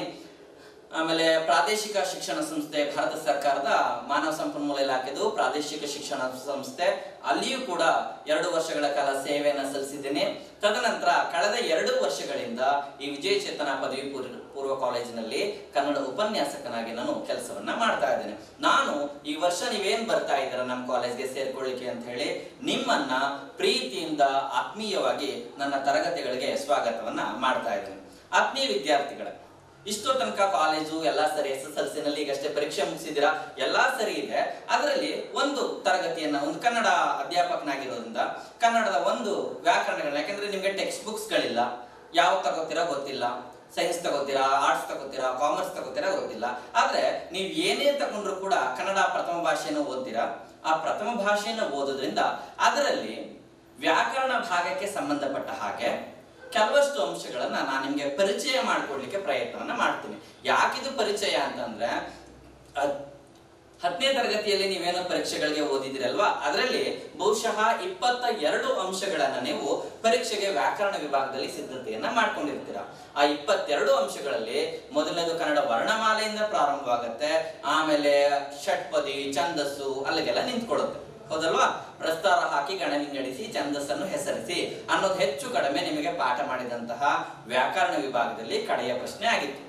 ಆಮೇಲೆ ಪ್ರಾದೇಶಿಕ ಶಿಕ್ಷಣ ಸಂಸ್ಥೆ ಭಾರತ ಸರ್ಕಾರದ ಮಾನವ ಸಂಪನ್ಮೂಲ ಇಲಾಖೆದು ಪ್ರಾದೇಶಿಕ ಶಿಕ್ಷಣ ಸಂಸ್ಥೆ ಅಲ್ಲಿಯೂ ಕೂಡ ಎರಡು ವರ್ಷಗಳ ಕಾಲ ಸೇವೆಯನ್ನ ಸಲ್ಲಿಸಿದ್ದೀನಿ ತದನಂತರ ಕಳೆದ ಎರಡು ವರ್ಷಗಳಿಂದ ಈ ವಿಜಯ ಚೇತನ ಪದವಿ ಪೂರ್ವ ಪೂರ್ವ ಕಾಲೇಜಿನಲ್ಲಿ ಕನ್ನಡ ಉಪನ್ಯಾಸಕನಾಗಿ ನಾನು ಕೆಲಸವನ್ನ ಮಾಡ್ತಾ ಇದ್ದೇನೆ ನಾನು ಈ ವರ್ಷ ನೀವೇನ್ ಬರ್ತಾ ಇದ್ದೀರಾ ನಮ್ಮ ಕಾಲೇಜ್ಗೆ ಸೇರ್ಕೊಳ್ಳಿಕ್ಕೆ ಅಂತ ಹೇಳಿ ನಿಮ್ಮನ್ನ ಪ್ರೀತಿಯಿಂದ ಆತ್ಮೀಯವಾಗಿ ನನ್ನ ತರಗತಿಗಳಿಗೆ ಸ್ವಾಗತವನ್ನ ಮಾಡ್ತಾ ಇದ್ದೇನೆ ಆತ್ಮೀಯ ವಿದ್ಯಾರ್ಥಿಗಳೇ ಇಷ್ಟೋ ತನಕ ಕಾಲೇಜು ಎಲ್ಲಾ ಸರಿ ಎಸ್ ಎಸ್ ಎಲ್ ಸಿ ನಲ್ಲಿ ಈಗಷ್ಟೇ ಪರೀಕ್ಷೆ ಮುಗಿಸಿದಿರಾ ಎಲ್ಲಾ ಸರಿ ಇದೆ ಅದರಲ್ಲಿ ಒಂದು ತರಗತಿಯನ್ನ ಒಂದು ಕನ್ನಡ ಅಧ್ಯಾಪಕನಾಗಿರೋದ್ರಿಂದ ಕನ್ನಡದ ಒಂದು ವ್ಯಾಕರಣಗಳನ್ನ ಯಾಕಂದ್ರೆ ನಿಮ್ಗೆ ಟೆಕ್ಸ್ಟ್ ಬುಕ್ಸ್ ಗಳಿಲ್ಲ ಯಾವ ತಗೋತೀರಾ ಗೊತ್ತಿಲ್ಲ ಸೈನ್ಸ್ ತಗೋತೀರಾ ಆರ್ಟ್ಸ್ ತಗೋತೀರಾ ಕಾಮರ್ಸ್ ತಗೋತೀರಾ ಗೊತ್ತಿಲ್ಲ ಆದ್ರೆ ನೀವು ಏನೇ ತಗೊಂಡ್ರು ಕೂಡ ಕನ್ನಡ ಪ್ರಥಮ ಭಾಷೆಯನ್ನು ಓದ್ತೀರಾ ಆ ಪ್ರಥಮ ಭಾಷೆಯನ್ನು ಓದೋದ್ರಿಂದ ಅದರಲ್ಲಿ ವ್ಯಾಕರಣ ಭಾಗಕ್ಕೆ ಸಂಬಂಧಪಟ್ಟ ಹಾಗೆ ಕೆಲವಷ್ಟು ಅಂಶಗಳನ್ನ ನಾನು ನಿಮ್ಗೆ ಪರಿಚಯ ಮಾಡ್ಕೊಡ್ಲಿಕ್ಕೆ ಪ್ರಯತ್ನವನ್ನ ಮಾಡ್ತೀನಿ ಯಾಕಿದು ಪರಿಚಯ ಅಂತಂದ್ರೆ ಅದ್- ಹತ್ತನೇ ತರಗತಿಯಲ್ಲಿ ನೀವೇನೋ ಪರೀಕ್ಷೆಗಳಿಗೆ ಓದಿದಿರಲ್ವಾ ಅದರಲ್ಲಿ ಬಹುಶಃ ಇಪ್ಪತ್ತ ಎರಡು ಅಂಶಗಳನ್ನ ನೀವು ಪರೀಕ್ಷೆಗೆ ವ್ಯಾಕರಣ ವಿಭಾಗದಲ್ಲಿ ಸಿದ್ಧತೆಯನ್ನ ಮಾಡ್ಕೊಂಡಿರ್ತೀರಾ ಆ ಇಪ್ಪತ್ತೆರಡು ಅಂಶಗಳಲ್ಲಿ ಮೊದಲನೇದು ಕನ್ನಡ ವರ್ಣಮಾಲೆಯಿಂದ ಪ್ರಾರಂಭವಾಗುತ್ತೆ ಆಮೇಲೆ ಷಟ್ಪದಿ ಛಂದಸ್ಸು ಅಲ್ಲಿಗೆಲ್ಲ ನಿಂತ್ಕೊಳ್ಳುತ್ತೆ ಹೌದಲ್ವಾ ಪ್ರಸ್ತಾರ ಹಾಕಿ ಗಣವಿಂಗಡಿಸಿ ಛಂದಸ್ಸನ್ನು ಹೆಸರಿಸಿ ಅನ್ನೋದು ಹೆಚ್ಚು ಕಡಿಮೆ ನಿಮಗೆ ಪಾಠ ಮಾಡಿದಂತಹ ವ್ಯಾಕರಣ ವಿಭಾಗದಲ್ಲಿ ಕಡೆಯ ಪ್ರಶ್ನೆ ಆಗಿತ್ತು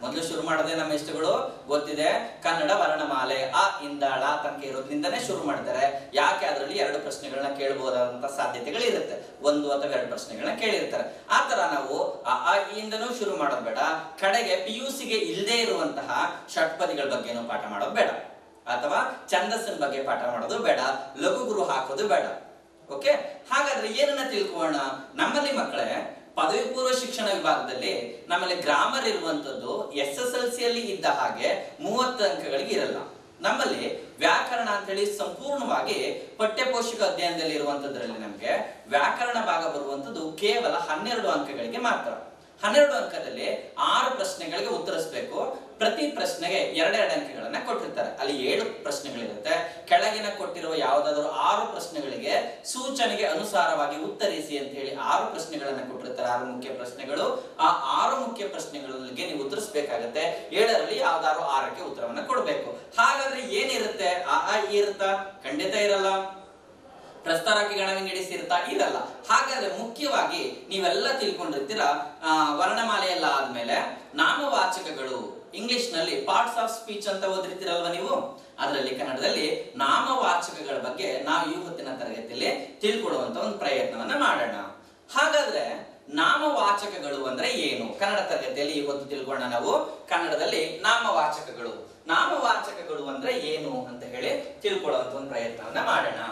ಮೊದಲು ಶುರು ಮಾಡದೆ ನಮ್ಮ ಇಷ್ಟಗಳು ಗೊತ್ತಿದೆ ಕನ್ನಡ ವರ್ಣಮಾಲೆ ಅ ಇಂದ ಳ ತನಕ ಇರೋದ್ರಿಂದನೇ ಶುರು ಮಾಡ್ತಾರೆ ಯಾಕೆ ಅದರಲ್ಲಿ ಎರಡು ಪ್ರಶ್ನೆಗಳನ್ನ ಕೇಳಬಹುದಾದಂತ ಸಾಧ್ಯತೆಗಳು ಇರುತ್ತೆ ಒಂದು ಅಥವಾ ಎರಡು ಪ್ರಶ್ನೆಗಳನ್ನ ಕೇಳಿರ್ತಾರೆ ಆ ತರ ನಾವು ಅ ಆ ಇ ಇಂದನೂ ಶುರು ಮಾಡೋದು ಬೇಡ ಕಡೆಗೆ ಪಿ ಯು ಸಿಗೆ ಇಲ್ಲದೆ ಇರುವಂತಹ ಷಟ್ಪದಿಗಳ ಬಗ್ಗೆನೂ ಪಾಠ ಮಾಡೋದು ಬೇಡ ಅಥವಾ ಛಂದಸ್ಸಿನ ಬಗ್ಗೆ ಪಾಠ ಮಾಡೋದು ಬೇಡ ಲಘು ಗುರು ಹಾಕೋದು ಬೇಡ ಓಕೆ ಹಾಗಾದ್ರೆ ಏನನ್ನ ತಿಳ್ಕೊಳ್ಳೋಣ ನಮ್ಮಲ್ಲಿ ಮಕ್ಕಳೇ ಪದವಿ ಪೂರ್ವ ಶಿಕ್ಷಣ ವಿಭಾಗದಲ್ಲಿ ನಮ್ಮಲ್ಲಿ ಗ್ರಾಮರ್ ಇರುವಂತದ್ದು ಎಸ್ ಎಸ್ ಎಲ್ ಸಿಯಲ್ಲಿ ಇದ್ದ ಹಾಗೆ ಮೂವತ್ತು ಅಂಕಗಳಿಗೆ ಇರಲ್ಲ ನಮ್ಮಲ್ಲಿ ವ್ಯಾಕರಣ ಅಂತ ಹೇಳಿ ಸಂಪೂರ್ಣವಾಗಿ ಪಠ್ಯಪೋಷಕ ಅಧ್ಯಯನದಲ್ಲಿ ಇರುವಂತದ್ರಲ್ಲಿ ನಮಗೆ ವ್ಯಾಕರಣ ಭಾಗ ಬರುವಂತದ್ದು ಕೇವಲ ಹನ್ನೆರಡು ಅಂಕಗಳಿಗೆ ಮಾತ್ರ ಹನ್ನೆರಡು ಅಂಕದಲ್ಲಿ ಆರು ಪ್ರಶ್ನೆಗಳಿಗೆ ಉತ್ತರಿಸಬೇಕು ಪ್ರತಿ ಪ್ರಶ್ನೆಗೆ ಎರಡೆರಡು ಅಂಕಗಳನ್ನ ಕೊಟ್ಟಿರ್ತಾರೆ ಅಲ್ಲಿ ಏಳು ಪ್ರಶ್ನೆಗಳಿರುತ್ತೆ ಕೆಳಗಿನ ಕೊಟ್ಟಿರುವ ಯಾವುದಾದರೂ ಆರು ಪ್ರಶ್ನೆಗಳಿಗೆ ಸೂಚನೆಗೆ ಅನುಸಾರವಾಗಿ ಉತ್ತರಿಸಿ ಅಂತ ಹೇಳಿ ಆರು ಪ್ರಶ್ನೆಗಳನ್ನ ಕೊಟ್ಟಿರ್ತಾರೆ ಆರು ಮುಖ್ಯ ಪ್ರಶ್ನೆಗಳು ಆ ಆರು ಮುಖ್ಯ ಪ್ರಶ್ನೆಗಳಿಗೆ ನೀವು ಉತ್ತರಿಸಬೇಕಾಗತ್ತೆ ಏಳರಲ್ಲಿ ಯಾವ್ದಾದ್ರು ಆರಕ್ಕೆ ಉತ್ತರವನ್ನ ಕೊಡಬೇಕು ಹಾಗಾದ್ರೆ ಏನಿರುತ್ತೆ ಆ ಆ ಇ ಇರುತ್ತಾ ಖಂಡಿತ ಇರಲ್ಲ ಪ್ರಸ್ತಾರಕ್ಕೆ ಗಣವಿಂಗಡಿಸಿರ್ತಾ ಇರಲ್ಲ ಹಾಗಾದ್ರೆ ಮುಖ್ಯವಾಗಿ ನೀವೆಲ್ಲ ತಿಳ್ಕೊಂಡಿರ್ತೀರ ಆ, ವರ್ಣಮಾಲೆ ಎಲ್ಲ ಆದ್ಮೇಲೆ ನಾಮವಾಚಕಗಳು ಇಂಗ್ಲಿಷ್ ನಲ್ಲಿ ಪಾರ್ಟ್ಸ್ ಆಫ್ ಸ್ಪೀಚ್ ಅಂತ ಓದಿರ್ತೀರಲ್ವ ನೀವು ಅದರಲ್ಲಿ ಕನ್ನಡದಲ್ಲಿ ನಾಮವಾಚಕಗಳ ಬಗ್ಗೆ ನಾವು ಈ ಹೊತ್ತಿನ ತರಗತಿಯಲ್ಲಿ ತಿಳ್ಕೊಳ್ಳುವಂತ ಒಂದು ಪ್ರಯತ್ನವನ್ನ ಮಾಡೋಣ ಹಾಗಾದ್ರೆ ನಾಮವಾಚಕಗಳು ಅಂದ್ರೆ ಏನು ಕನ್ನಡ ತರಗತಿಯಲ್ಲಿ ಇವತ್ತು ತಿಳ್ಕೊಳ್ಳೋಣ ನಾವು ಕನ್ನಡದಲ್ಲಿ ನಾಮವಾಚಕಗಳು ನಾಮವಾಚಕಗಳು ಅಂದ್ರೆ ಏನು ಅಂತ ಹೇಳಿ ತಿಳ್ಕೊಳ್ಳುವಂತ ಒಂದು ಪ್ರಯತ್ನವನ್ನ ಮಾಡೋಣ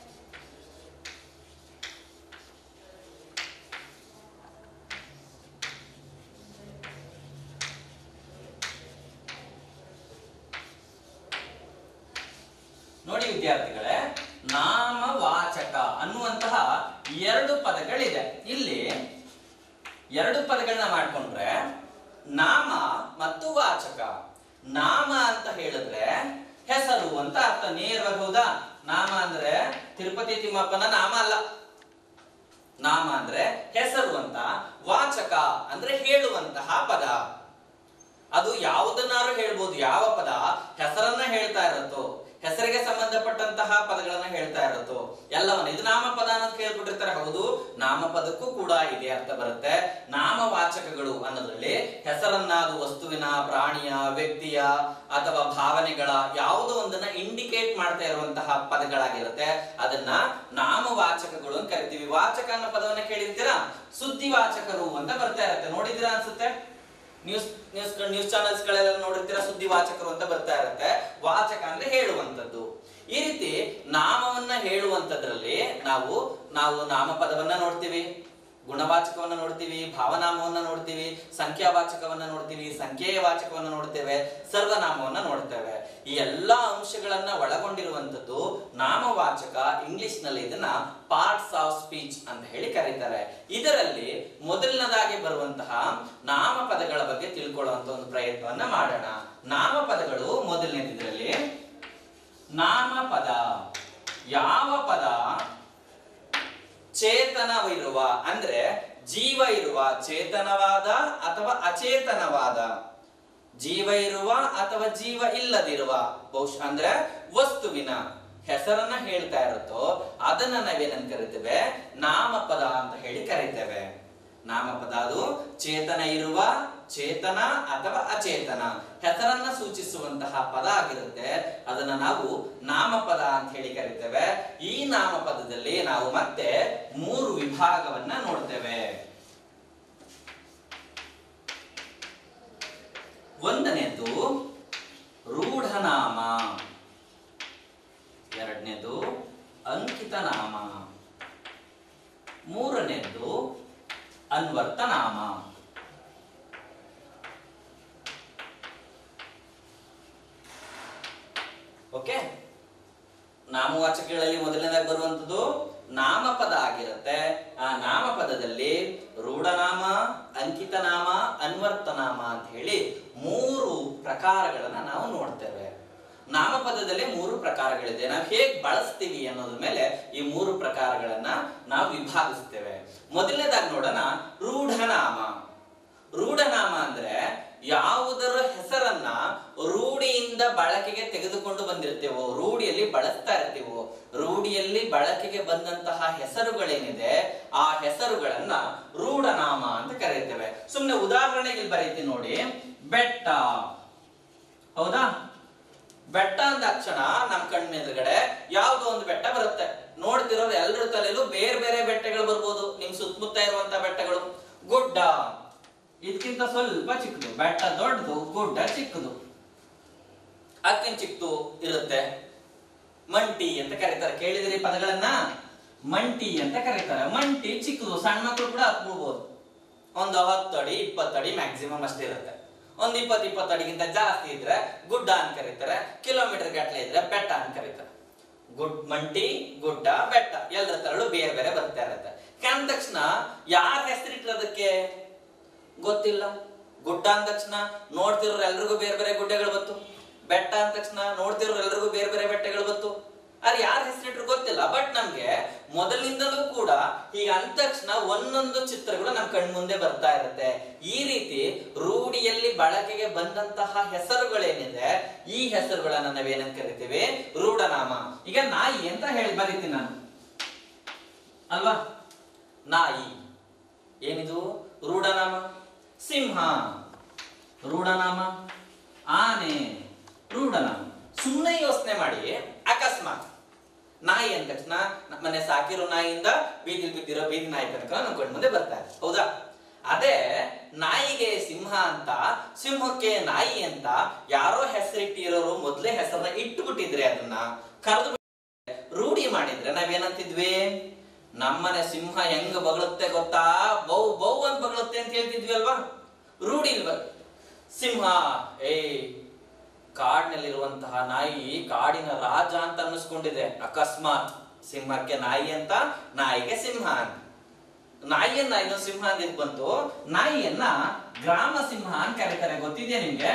ನೋಡಿ ವಿದ್ಯಾರ್ಥಿಗಳೇ ನಾಮವಾಚಕ ಅನ್ನುವಂತಹ ಎರಡು ಪದಗಳಿದೆ ಇಲ್ಲಿ ಎರಡು ಪದಗಳನ್ನ ಮಾಡ್ಕೊಂಡ್ರೆ ನಾಮ ಮತ್ತು ವಾಚಕ ನಾಮ ಅಂತ ಹೇಳಿದ್ರೆ ಹೆಸರು ಅಂತ ಅರ್ಥ ನೇರವಾಗಿ ಹೌದಾ ನಾಮ ಅಂದ್ರೆ ತಿರುಪತಿ ತಿಮ್ಮಪ್ಪನ ನಾಮ ಅಲ್ಲ ನಾಮ ಅಂದ್ರೆ ಹೆಸರು ಅಂತ ವಾಚಕ ಅಂದ್ರೆ ಹೇಳುವಂತಹ ಪದ ಅದು ಯಾವುದನ್ನಾರು ಹೇಳ್ಬೋದು ಯಾವ ಪದ ಹೆಸರನ್ನ ಹೇಳ್ತಾ ಇರುತ್ತೋ ಹೆಸರಿಗೆ ಸಂಬಂಧಪಟ್ಟಂತಹ ಪದಗಳನ್ನ ಹೇಳ್ತಾ ಇರುತ್ತೋ ಎಲ್ಲವನ್ನ ಇದು ನಾಮಪದ ಅನ್ನೋದು ಕೇಳ್ಬಿಟ್ಟಿರ್ತಾರೆ ಹೌದು ನಾಮಪದಕ್ಕೂ ಕೂಡ ಇದೆ ಅರ್ಥ ಬರುತ್ತೆ ನಾಮವಾಚಕಗಳು ಅನ್ನೋದ್ರಲ್ಲಿ ಹೆಸರನ್ನ ಅದು ವಸ್ತುವಿನ ಪ್ರಾಣಿಯ ವ್ಯಕ್ತಿಯ ಅಥವಾ ಭಾವನೆಗಳ ಯಾವುದೋ ಒಂದನ್ನ ಇಂಡಿಕೇಟ್ ಮಾಡ್ತಾ ಇರುವಂತಹ ಪದಗಳಾಗಿರುತ್ತೆ ಅದನ್ನ ನಾಮವಾಚಕಗಳು ಅಂತ ಕರಿತೀವಿ ವಾಚಕ ಅನ್ನೋ ಪದವನ್ನ ಕೇಳಿರ್ತೀರಾ ಸುದ್ದಿವಾಚಕರು ಅಂತ ಬರ್ತಾ ಇರುತ್ತೆ ನೋಡಿದ್ದೀರಾ ಅನ್ಸುತ್ತೆ ನ್ಯೂಸ್ ನ್ಯೂಸ್ ನ್ಯೂಸ್ ಚಾನೆಲ್ಸ್ ಗಳೆಲ್ಲ ನೋಡಿರ್ತೀರಾ ಸುದ್ದಿ ವಾಚಕರು ಅಂತ ಬರ್ತಾ ಇರುತ್ತೆ ವಾಚಕ ಅಂದ್ರೆ ಹೇಳುವಂತದ್ದು ಈ ರೀತಿ ನಾಮವನ್ನ ಹೇಳುವಂತದ್ರಲ್ಲಿ ನಾವು ನಾವು ನಾಮಪದವನ್ನ ನೋಡ್ತೀವಿ ಗುಣವಾಚಕವನ್ನ ನೋಡ್ತೀವಿ ಭಾವನಾಮವನ್ನ ನೋಡ್ತೀವಿ ಸಂಖ್ಯಾವಾಚಕವನ್ನ ನೋಡ್ತೀವಿ ಸಂಖ್ಯೆಯ ವಾಚಕವನ್ನ ನೋಡ್ತೇವೆ ಸರ್ವನಾಮವನ್ನ ನೋಡ್ತೇವೆ ಈ ಎಲ್ಲಾ ಅಂಶಗಳನ್ನ ಒಳಗೊಂಡಿರುವಂತದ್ದು ನಾಮವಾಚಕ ಇಂಗ್ಲಿಷ್ ನಲ್ಲಿ ಇದನ್ನ ಪಾರ್ಟ್ಸ್ ಆಫ್ ಸ್ಪೀಚ್ ಅಂತ ಹೇಳಿ ಕರೀತಾರೆ ಇದರಲ್ಲಿ ಮೊದಲನೇದಾಗಿ ಬರುವಂತಹ ನಾಮಪದಗಳ ಬಗ್ಗೆ ತಿಳ್ಕೊಳ್ಳುವಂತ ಒಂದು ಪ್ರಯತ್ನವನ್ನ ಮಾಡೋಣ ನಾಮಪದಗಳು ಮೊದಲನೇದು ಇದರಲ್ಲಿ ನಾಮಪದ ಯಾವ ಪದ ಚೇತನವಿರುವ ಅಂದ್ರೆ ಜೀವ ಇರುವ ಚೇತನವಾದ ಅಥವಾ ಅಚೇತನವಾದ ಜೀವ ಇರುವ ಅಥವಾ ಜೀವ ಇಲ್ಲದಿರುವ ಬಹುಶಃ ಅಂದ್ರೆ ವಸ್ತುವಿನ ಹೆಸರನ್ನ ಹೇಳ್ತಾ ಇರುತ್ತೋ ಅದನ್ನ ನಾವೇನಂತ ಕರಿತೇವೆ ನಾಮಪದ ಅಂತ ಹೇಳಿ ಕರಿತೇವೆ ನಾಮಪದ ಅದು ಚೇತನ ಇರುವ ಚೇತನ ಅಥವಾ ಅಚೇತನ ಹೆಸರನ್ನ ಸೂಚಿಸುವಂತಹ ಪದ ಆಗಿರುತ್ತೆ ಅದನ್ನ ನಾವು ನಾಮಪದ ಅಂತ ಹೇಳಿ ಕರಿತೇವೆ ಈ ನಾಮಪದದಲ್ಲಿ ನಾವು ಮತ್ತೆ ಮೂರು ವಿಭಾಗವನ್ನ ನೋಡ್ತೇವೆ ಒಂದನೇದು ರೂಢನಾಮ ಎರಡನೇದು ಅಂಕಿತ ನಾಮ ಮೂರನೇದು ಅನ್ವರ್ತನಾಮ ಓಕೆ ನಾಮವಾಚಕಗಳಲ್ಲಿ ಮೊದಲನೇದಾಗಿ ಬರುವಂತದ್ದು ನಾಮಪದ ಆಗಿರುತ್ತೆ ಆ ನಾಮಪದದಲ್ಲಿ ರೂಢನಾಮ ಅಂಕಿತನಾಮ ಅನ್ವರ್ತನಾಮ ಅಂತ ಹೇಳಿ ಮೂರು ಪ್ರಕಾರಗಳನ್ನ ನಾವು ನೋಡ್ತೇವೆ ನಾಮಪದದಲ್ಲಿ ಮೂರು ಪ್ರಕಾರಗಳಿದೆ ನಾವು ಹೇಗ್ ಬಳಸ್ತೀವಿ ಅನ್ನೋದ್ರ ಮೇಲೆ ಈ ಮೂರು ಪ್ರಕಾರಗಳನ್ನ ನಾವು ವಿಭಾಗಿಸ್ತೇವೆ ಮೊದಲನೇದಾಗಿ ನೋಡೋಣ ರೂಢನಾಮ ರೂಢನಾಮ ಅಂದ್ರೆ ಯಾವುದರ ಹೆಸರನ್ನ ರೂಢಿಯಿಂದ ಬಳಕೆಗೆ ತೆಗೆದುಕೊಂಡು ಬಂದಿರ್ತೇವೋ ರೂಢಿಯಲ್ಲಿ ಬಳಸ್ತಾ ಇರ್ತೀವೋ ರೂಢಿಯಲ್ಲಿ ಬಳಕೆಗೆ ಬಂದಂತಹ ಹೆಸರುಗಳೇನಿದೆ ಆ ಹೆಸರುಗಳನ್ನ ರೂಢನಾಮ ಅಂತ ಕರೀತೇವೆ ಸುಮ್ನೆ ಉದಾಹರಣೆಗೆ ಇಲ್ಲಿ ಬರೀತೀನಿ ನೋಡಿ ಬೆಟ್ಟ ಹೌದಾ ಬೆಟ್ಟ ಅಂದ ತಕ್ಷಣ ನಮ್ ಕಣ್ಣ ಎದುರುಗಡೆ ಯಾವ್ದೋ ಒಂದು ಬೆಟ್ಟ ಬರುತ್ತೆ ನೋಡ್ತಿರೋರು ಎಲ್ಲರ ತಲೆಯಲ್ಲೂ ಬೇರೆ ಬೇರೆ ಬೆಟ್ಟಗಳು ಬರ್ಬೋದು ನಿಮ್ ಸುತ್ತಮುತ್ತ ಇರುವಂತ ಬೆಟ್ಟಗಳು ಗುಡ್ಡ ಇದಕ್ಕಿಂತ ಸ್ವಲ್ಪ ಚಿಕ್ಕದು ಬೆಟ್ಟ ದೊಡ್ಡದು ಗುಡ್ಡ ಚಿಕ್ಕದು ಅದಕ್ಕಿಂತ ಚಿಕ್ಕದು ಇರುತ್ತೆ ಮಂಟಿ ಅಂತ ಕರೀತಾರೆ ಕೇಳಿದಿರಿ ಈ ಪದಗಳನ್ನ ಮಂಟಿ ಅಂತ ಕರೀತಾರೆ ಮಂಟಿ ಚಿಕ್ಕದು ಸಣ್ಣ ಮಕ್ಕಳು ಕೂಡ ಹತ್ಬಿಡ್ಬೋದು ಒಂದು ಹತ್ತು ಅಡಿ ಇಪ್ಪತ್ತು ಅಡಿ ಮ್ಯಾಕ್ಸಿಮಮ್ ಅಷ್ಟೇ ಇರುತ್ತೆ ಒಂದು ಇಪ್ಪತ್ತು ಇಪ್ಪತ್ತು ಅಡಿಗಿಂತ ಜಾಸ್ತಿ ಇದ್ರೆ ಗುಡ್ಡ ಅಂತ ಕರೀತಾರೆ ಕಿಲೋಮೀಟರ್ ಗಟ್ಟಲೆ ಇದ್ರೆ ಬೆಟ್ಟ ಅಂತ ಕರೀತಾರೆ ಗುಡ್ ಮಂಟಿ ಗುಡ್ಡ ಬೆಟ್ಟ ಎಲ್ಲರ ತರಳು ಬೇರೆ ಬೇರೆ ಬರ್ತಾ ಇರುತ್ತೆ ಅಂದ ತಕ್ಷಣ ಯಾರ ಹೆಸರಿಟ್ಟಿರೋದಕ್ಕೆ ಗೊತ್ತಿಲ್ಲ ಗುಡ್ಡ ಅಂದ ತಕ್ಷಣ ನೋಡ್ತಿರೋರು ಎಲ್ರಿಗೂ ಬೇರೆ ಬೇರೆ ಗುಡ್ಡಗಳು ಬಂತು ಬೆಟ್ಟ ಅಂದ ತಕ್ಷಣ ನೋಡ್ತಿರೋರು ಎಲ್ರಿಗೂ ಬೇರೆ ಬೇರೆ ಬೆಟ್ಟಗಳು ಬಂತು ಆದ್ರೆ ಯಾರ ಹೆಸರಿಟ್ರು ಗೊತ್ತಿಲ್ಲ ಬಟ್ ನಮ್ಗೆ ಮೊದಲಿಂದಲೂ ಕೂಡ ಈಗ ಅಂದ ತಕ್ಷಣ ಒಂದೊಂದು ಚಿತ್ರಗಳು ನಮ್ ಕಣ್ ಮುಂದೆ ಬರ್ತಾ ಇರುತ್ತೆ ಈ ರೀತಿ ರೂಢಿಯಲ್ಲಿ ಬಳಕೆಗೆ ಬಂದಂತಹ ಹೆಸರುಗಳೇನಿದೆ ಈ ಹೆಸರುಗಳನ್ನ ನಾವೇನಂತ ಕರಿತೀವಿ ರೂಢನಾಮ ಈಗ ನಾಯಿ ಅಂತ ಹೇಳಿ ಬರೀತೀನಿ ನಾನು ಅಲ್ವಾ ನಾಯಿ ಏನಿದು ರೂಢನಾಮ ಸಿಂಹ ರೂಢನಾಮ ಆನೆ ರೂಢನಾಮ ಸುಮ್ಮನೆ ಯೋಚನೆ ಮಾಡಿ ಅಕಸ್ಮಾತ್ ನಾಯಿ ಅಂದ ತಕ್ಷಣ ನ- ಮನೆ ಸಾಕಿರೋ ನಾಯಿಯಿಂದ ಬೀದಿಲ್ ಬಿದ್ದಿರೋ ಬೀದಿ ನಾಯಿ ತನಕ ನಮ್ ಕಣ್ ಮುಂದೆ ಬರ್ತಾರೆ ಹೌದಾ ಅದೇ ನಾಯಿಗೆ ಸಿಂಹ ಅಂತ ಸಿಂಹಕ್ಕೆ ನಾಯಿ ಅಂತ ಯಾರೋ ಹೆಸರಿಟ್ಟಿರೋರು ಮೊದ್ಲೇ ಹೆಸರನ್ನ ಇಟ್ಟುಬಿಟ್ಟಿದ್ರೆ ಅದನ್ನ ಕರೆದು ರೂಢಿ ಮಾಡಿದ್ರೆ ನಾವೇನಂತಿದ್ವಿ ನಮ್ಮನೆ ಸಿಂಹ ಹೆಂಗ್ ಬಗಳುತ್ತೆ ಗೊತ್ತಾ ಬೌ ಬೌ ಅಂತ ಬಗಳುತ್ತೆ ಅಂತ ಹೇಳ್ತಿದ್ವಿ ಅಲ್ವಾ ರೂಢಿ ಇಲ್ವ ಸಿಂಹ ಏ ಕಾಡಿನಲ್ಲಿರುವಂತಹ ನಾಯಿ ಕಾಡಿನ ರಾಜ ಅಂತ ಅನ್ನಿಸ್ಕೊಂಡಿದೆ ಅಕಸ್ಮಾತ್ ಸಿಂಹಕ್ಕೆ ನಾಯಿ ಅಂತ ನಾಯಿಗೆ ಸಿಂಹ ಅಂತ ನಾಯಿಯನ್ನ ಇನ್ನೊಂದು ಸಿಂಹ ಅಂತ ಇದ್ ಬಂತು ನಾಯಿಯನ್ನ ಗ್ರಾಮ ಸಿಂಹ ಅಂತ ಕರೀತಾರೆ ಗೊತ್ತಿದ್ಯಾ ನಿಮ್ಗೆ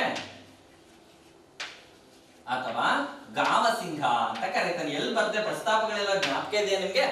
ಅಥವಾ ಗಾಮ ಸಿಂಹ ಅಂತ ಕರೀತಾನೆ ಎಲ್ಲಿ ಬರ್ದೆ ಪ್ರಸ್ತಾಪಗಳೆಲ್ಲ ಜ್ಞಾಪಕ ಇದೆಯಾ ನಿಮ್ಗೆ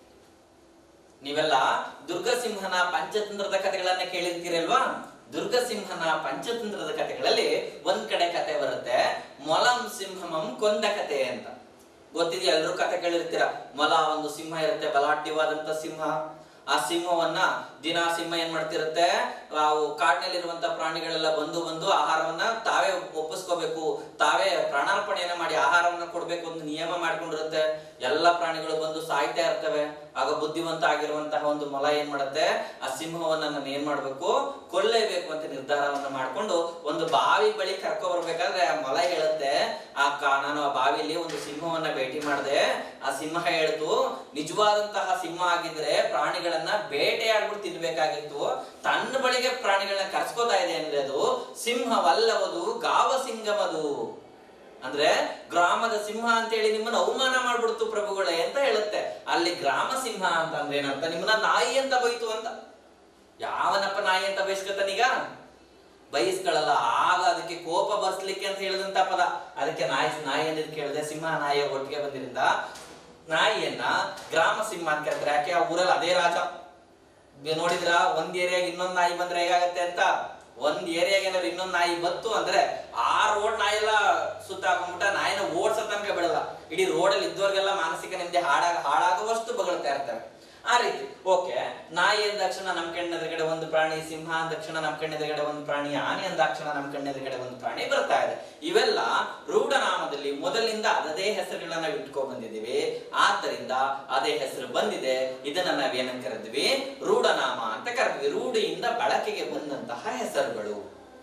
ನೀವೆಲ್ಲ ದುರ್ಗಸಿಂಹನ ಪಂಚತಂತ್ರದ ಕಥೆಗಳನ್ನ ಕೇಳಿರ್ತೀರಲ್ವಾ ದುರ್ಗಸಿಂಹನ ಪಂಚತಂತ್ರದ ಕಥೆಗಳಲ್ಲಿ ಒಂದ್ ಕಡೆ ಕತೆ ಬರುತ್ತೆ ಮೊಲಂ ಸಿಂಹಮಂ ಕೊಂದ ಕತೆ ಅಂತ ಗೊತ್ತಿದೆಯಾ ಎಲ್ರೂ ಕತೆ ಕೇಳಿರ್ತೀರ ಮೊಲ ಒಂದು ಸಿಂಹ ಇರುತ್ತೆ ಬಲಾಢ್ಯವಾದಂತ ಸಿಂಹ ಆ ಸಿಂಹವನ್ನ ದಿನ ಸಿಂಹ ಏನ್ ಮಾಡ್ತಿರುತ್ತೆ ಅವು ಕಾಡಿನಲ್ಲಿರುವಂತ ಪ್ರಾಣಿಗಳೆಲ್ಲ ಬಂದು ಬಂದು ಆಹಾರವನ್ನ ತಾವೇ ಒಪ್ಪಿಸ್ಕೋಬೇಕು ತಾವೇ ಪ್ರಾಣಾರ್ಪಣೆಯನ್ನ ಮಾಡಿ ಆಹಾರವನ್ನ ಕೊಡ್ಬೇಕು ಅಂತ ನಿಯಮ ಮಾಡ್ಕೊಂಡಿರುತ್ತೆ ಎಲ್ಲ ಪ್ರಾಣಿಗಳು ಬಂದು ಸಾಯ್ತಾ ಇರ್ತವೆ ಆಗ ಬುದ್ಧಿವಂತ ಆಗಿರುವಂತಹ ಒಂದು ಮೊಲ ಏನ್ ಮಾಡುತ್ತೆ ಆ ಸಿಂಹವನ್ನ ನಾನು ಏನ್ ಮಾಡ್ಬೇಕು ಕೊಲ್ಲೇಬೇಕು ಅಂತ ನಿರ್ಧಾರವನ್ನ ಮಾಡ್ಕೊಂಡು ಒಂದು ಬಾವಿ ಬಳಿ ಕರ್ಕೊ ಬರ್ಬೇಕಾದ್ರೆ ಆ ಮೊಲ ಹೇಳುತ್ತೆ ಆ ಕಾ ನಾನು ಆ ಬಾವಿಲಿ ಒಂದು ಸಿಂಹವನ್ನ ಭೇಟಿ ಮಾಡಿದೆ ಆ ಸಿಂಹ ಹೇಳ್ತು ನಿಜವಾದಂತಹ ಸಿಂಹ ಆಗಿದ್ರೆ ಪ್ರಾಣಿಗಳನ್ನ ಬೇಟೆಯಾಡ್ಬಿಟ್ಟು ತಿನ್ಬೇಕಾಗಿತ್ತು ತನ್ನ ಬಳಿಗೆ ಪ್ರಾಣಿಗಳನ್ನ ಕರ್ಸ್ಕೋತಾ ಇದೆ ಅಂದ್ರೆ ಅದು ಸಿಂಹವಲ್ಲವದು ಗಾವ ಸಿಂಗಮದು ಅಂದ್ರೆ ಗ್ರಾಮದ ಸಿಂಹ ಅಂತ ಹೇಳಿ ನಿಮ್ಮನ್ನ ಅವಮಾನ ಮಾಡ್ಬಿಡ್ತು ಪ್ರಭುಗಳೇ ಅಂತ ಹೇಳುತ್ತೆ ಅಲ್ಲಿ ಗ್ರಾಮ ಸಿಂಹ ಅಂತ ಅಂದ್ರೆ ಏನಂತ ನಿಮ್ಮನ್ನ ನಾಯಿ ಅಂತ ಬೈತು ಅಂತ ಯಾವನಪ್ಪ ನಾಯಿ ಅಂತ ಬಯಸ್ಕೊತಾನೀಗ ಬಯಸ್ಕೊಳ್ಳಲ್ಲ ಆಗ ಅದಕ್ಕೆ ಕೋಪ ಬರ್ಸ್ಲಿಕ್ಕೆ ಅಂತ ಹೇಳಿದಂತ ಪದ ಅದಕ್ಕೆ ನಾಯಿ ನಾಯಿ ಅನ್ನೋದು ಕೇಳಿದೆ ಸಿಂಹ ನಾಯಿಯ ಒಟ್ಟಿಗೆ ಬಂದಿರಿಂದ ನಾಯಿಯನ್ನ ಗ್ರಾಮ ಸಿಂಹ ಅಂತ ಕರೀತಾರೆ ಯಾಕೆ ಆ ಊರಲ್ಲಿ ಅದೇ ರಾಜ ನೀವ್ ನೋಡಿದ್ರ ಒಂದ್ ಏರಿಯಾಗ ಇನ್ನೊಂದ್ ನಾಯಿ ಬಂದ್ರೆ ಹೇಗಾಗತ್ತೆ ಅಂತ ಒಂದ್ ಏರಿಯಾಗ ಏನಾದ್ರು ಇನ್ನೊಂದ್ ನಾಯಿ ಬತ್ತು ಅಂದ್ರೆ ಆ ರೋಡ್ ನಾಯಿ ಎಲ್ಲ ಸುತ್ತ ಹಾಕೊಂಡ್ಬಿಟ್ಟ ನಾಯಿನ ಓಡ್ಸೋ ತನಕ ಬಿಡಲ್ಲ ಇಡೀ ರೋಡಲ್ಲಿ ಇದ್ದವ್ರಿಗೆಲ್ಲ ಮಾನಸಿಕ ನೆಮ್ಮದಿ ಹಾಳಾಗ ಹಾಳಾಗುವಷ್ಟು ಬಗಳ್ತಾ ಇರ್ತವೆ ಆ ರೀತಿ ಓಕೆ ನಾಯಿ ಅಂದ ತಕ್ಷಣ ನಮ್ ಕಣ್ಣ ಎದುರುಗಡೆ ಒಂದು ಪ್ರಾಣಿ ಸಿಂಹ ಅಂದ ತಕ್ಷಣ ನಮ್ ಕಣ್ಣ ಎದುರುಗಡೆ ಒಂದು ಪ್ರಾಣಿ ಆನೆ ಅಂದ ತಕ್ಷಣ ನಮ್ ಕಣ್ಣ ಎದುರುಗಡೆ ಒಂದು ಪ್ರಾಣಿ ಬರ್ತಾ ಇದೆ ಇವೆಲ್ಲ ರೂಢನಾಮದಲ್ಲಿ ಮೊದಲಿಂದ ಅದೇ ಹೆಸರುಗಳನ್ನ ನಾವು ಇಟ್ಕೊಂಡ್ ಬಂದಿದ್ದೀವಿ ಆದ್ದರಿಂದ ಅದೇ ಹೆಸರು ಬಂದಿದೆ ಇದನ್ನ ನಾವೇನಂತ ಕರೆದ್ವಿ ರೂಢನಾಮ ಅಂತ ಕರೆದ್ವಿ ರೂಢಿಯಿಂದ ಬಳಕೆಗೆ ಬಂದಂತಹ ಹೆಸರುಗಳು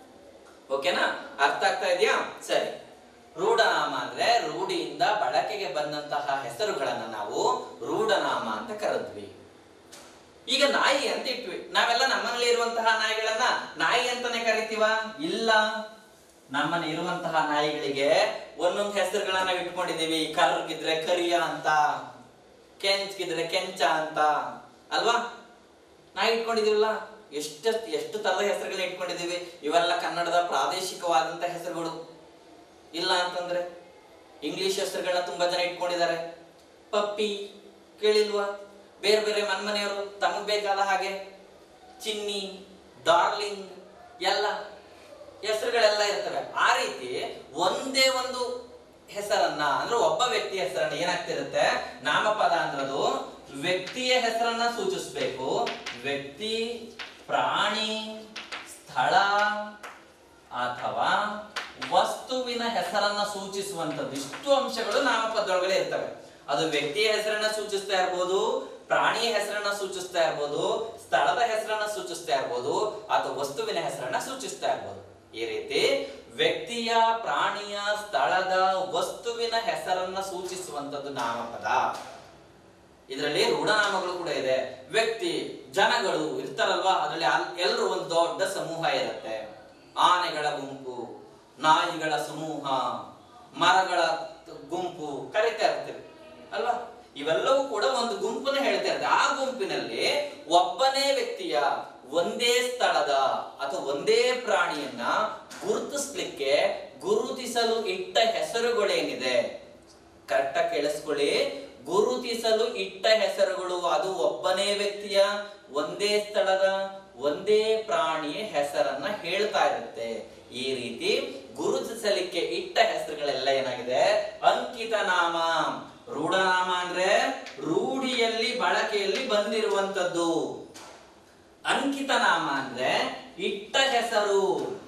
ಓಕೆನಾ ಅರ್ಥ ಆಗ್ತಾ ಇದೆಯಾ ಸರಿ ರೂಢನಾಮ ಅಂದ್ರೆ ರೂಢಿಯಿಂದ ಬಳಕೆಗೆ ಬಂದಂತಹ ಹೆಸರುಗಳನ್ನ ನಾವು ರೂಢನಾಮ ಅಂತ ಕರೆದ್ವಿ ಈಗ ನಾಯಿ ಅಂತ ಇಟ್ವಿ ನಾವೆಲ್ಲ ನಮ್ಮನೇಲಿ ಇರುವಂತಹ ನಾಯಿಗಳನ್ನ ನಾಯಿ ಅಂತಾನೆ ಕರಿತೀವ ಇಲ್ಲ ನಮ್ಮನೆ ಇರುವಂತಹ ನಾಯಿಗಳಿಗೆ ಒಂದೊಂದು ಹೆಸರುಗಳನ್ನ ನಾವು ಇಟ್ಕೊಂಡಿದೀವಿ ಕರ್ಗಿದ್ರೆ ಕರಿಯ ಅಂತ ಕೆಂಚ್ಗಿದ್ರೆ ಕೆಂಚ ಅಂತ ಅಲ್ವಾ ನಾಯಿ ಇಟ್ಕೊಂಡಿದೀವಲ್ಲ ಎಷ್ಟು ಎಷ್ಟು ತರದ ಹೆಸರುಗಳನ್ನ ಇಟ್ಕೊಂಡಿದೀವಿ ಇವೆಲ್ಲ ಕನ್ನಡದ ಪ್ರಾದೇಶಿಕವಾದಂತ ಹೆಸರುಗಳು ಇಲ್ಲ ಅಂತಂದ್ರೆ ಇಂಗ್ಲಿಷ್ ಹೆಸರುಗಳನ್ನ ತುಂಬಾ ಜನ ಇಟ್ಕೊಂಡಿದ್ದಾರೆ ಪಪ್ಪಿ ಕೇಳಿಲ್ವಾ ಬೇರೆ ಬೇರೆ ಮನ್ಮನೆಯವರು ತಮಗ್ ಬೇಕಾದ ಹಾಗೆ ಚಿನ್ನಿ ಡಾರ್ಲಿಂಗ್ ಎಲ್ಲ ಹೆಸರುಗಳೆಲ್ಲ ಇರ್ತವೆ ಆ ರೀತಿ ಒಂದೇ ಒಂದು ಹೆಸರನ್ನ ಅಂದ್ರೆ ಒಬ್ಬ ವ್ಯಕ್ತಿ ಹೆಸರನ್ನ ಏನಾಗ್ತಿರುತ್ತೆ ನಾಮಪದ ಅಂದ್ರದು ವ್ಯಕ್ತಿಯ ಹೆಸರನ್ನ ಸೂಚಿಸ್ಬೇಕು ವ್ಯಕ್ತಿ ಪ್ರಾಣಿ ಸ್ಥಳ ಅಥವಾ ವಸ್ತುವಿನ ಹೆಸರನ್ನ ಸೂಚಿಸುವಂತದ್ದು ಇಷ್ಟು ಅಂಶಗಳು ನಾಮಪದದೊಳಗಡೆ ಇರ್ತವೆ ಅದು ವ್ಯಕ್ತಿಯ ಹೆಸರನ್ನ ಸೂಚಿಸ್ತಾ ಇರ್ಬೋದು ಪ್ರಾಣಿಯ ಹೆಸರನ್ನ ಸೂಚಿಸ್ತಾ ಇರ್ಬೋದು ಸ್ಥಳದ ಹೆಸರನ್ನ ಸೂಚಿಸ್ತಾ ಇರ್ಬೋದು ಅಥವಾ ವಸ್ತುವಿನ ಹೆಸರನ್ನ ಸೂಚಿಸ್ತಾ ಇರ್ಬೋದು ಈ ರೀತಿ ವ್ಯಕ್ತಿಯ ಪ್ರಾಣಿಯ ಸ್ಥಳದ ವಸ್ತುವಿನ ಹೆಸರನ್ನ ಸೂಚಿಸುವಂತದ್ದು ನಾಮಪದ ಇದರಲ್ಲಿ ಋಣನಾಮಗಳು ಕೂಡ ಇದೆ ವ್ಯಕ್ತಿ ಜನಗಳು ಇರ್ತಾರಲ್ವಾ ಅದರಲ್ಲಿ ಎಲ್ಲರೂ ಒಂದು ದೊಡ್ಡ ಸಮೂಹ ಇರುತ್ತೆ ಆನೆಗಳ ಗುಂಪು ನಾಯಿಗಳ ಸಮೂಹ ಮರಗಳ ಗುಂಪು ಕರಿತಾ ಇರ್ತೀವಿ ಅಲ್ವಾ ಇವೆಲ್ಲವೂ ಕೂಡ ಒಂದು ಗುಂಪನ್ನ ಹೇಳ್ತಾ ಇರುತ್ತೆ ಆ ಗುಂಪಿನಲ್ಲಿ ಒಬ್ಬನೇ ವ್ಯಕ್ತಿಯ ಒಂದೇ ಸ್ಥಳದ ಅಥವಾ ಒಂದೇ ಪ್ರಾಣಿಯನ್ನ ಗುರುತಿಸ್ಲಿಕ್ಕೆ ಗುರುತಿಸಲು ಇಟ್ಟ ಹೆಸರುಗಳೇನಿದೆ ಕರೆಕ್ಟಾಗಿ ಕೇಳಿಸ್ಕೊಳ್ಳಿ ಗುರುತಿಸಲು ಇಟ್ಟ ಹೆಸರುಗಳು ಅದು ಒಬ್ಬನೇ ವ್ಯಕ್ತಿಯ ಒಂದೇ ಸ್ಥಳದ ಒಂದೇ ಪ್ರಾಣಿಯ ಹೆಸರನ್ನ ಹೇಳ್ತಾ ಇರುತ್ತೆ ಈ ರೀತಿ ಗುರುತಿಸಲಿಕ್ಕೆ ಇಟ್ಟ ಹೆಸರುಗಳೆಲ್ಲ ಏನಾಗಿದೆ ಅಂಕಿತ ನಾಮ ರೂಢನಾಮ ಅಂದ್ರೆ ರೂಢಿಯಲ್ಲಿ ಬಳಕೆಯಲ್ಲಿ ಬಂದಿರುವಂತದ್ದು ಅಂಕಿತ ನಾಮ ಅಂದ್ರೆ ಇಟ್ಟ ಹೆಸರು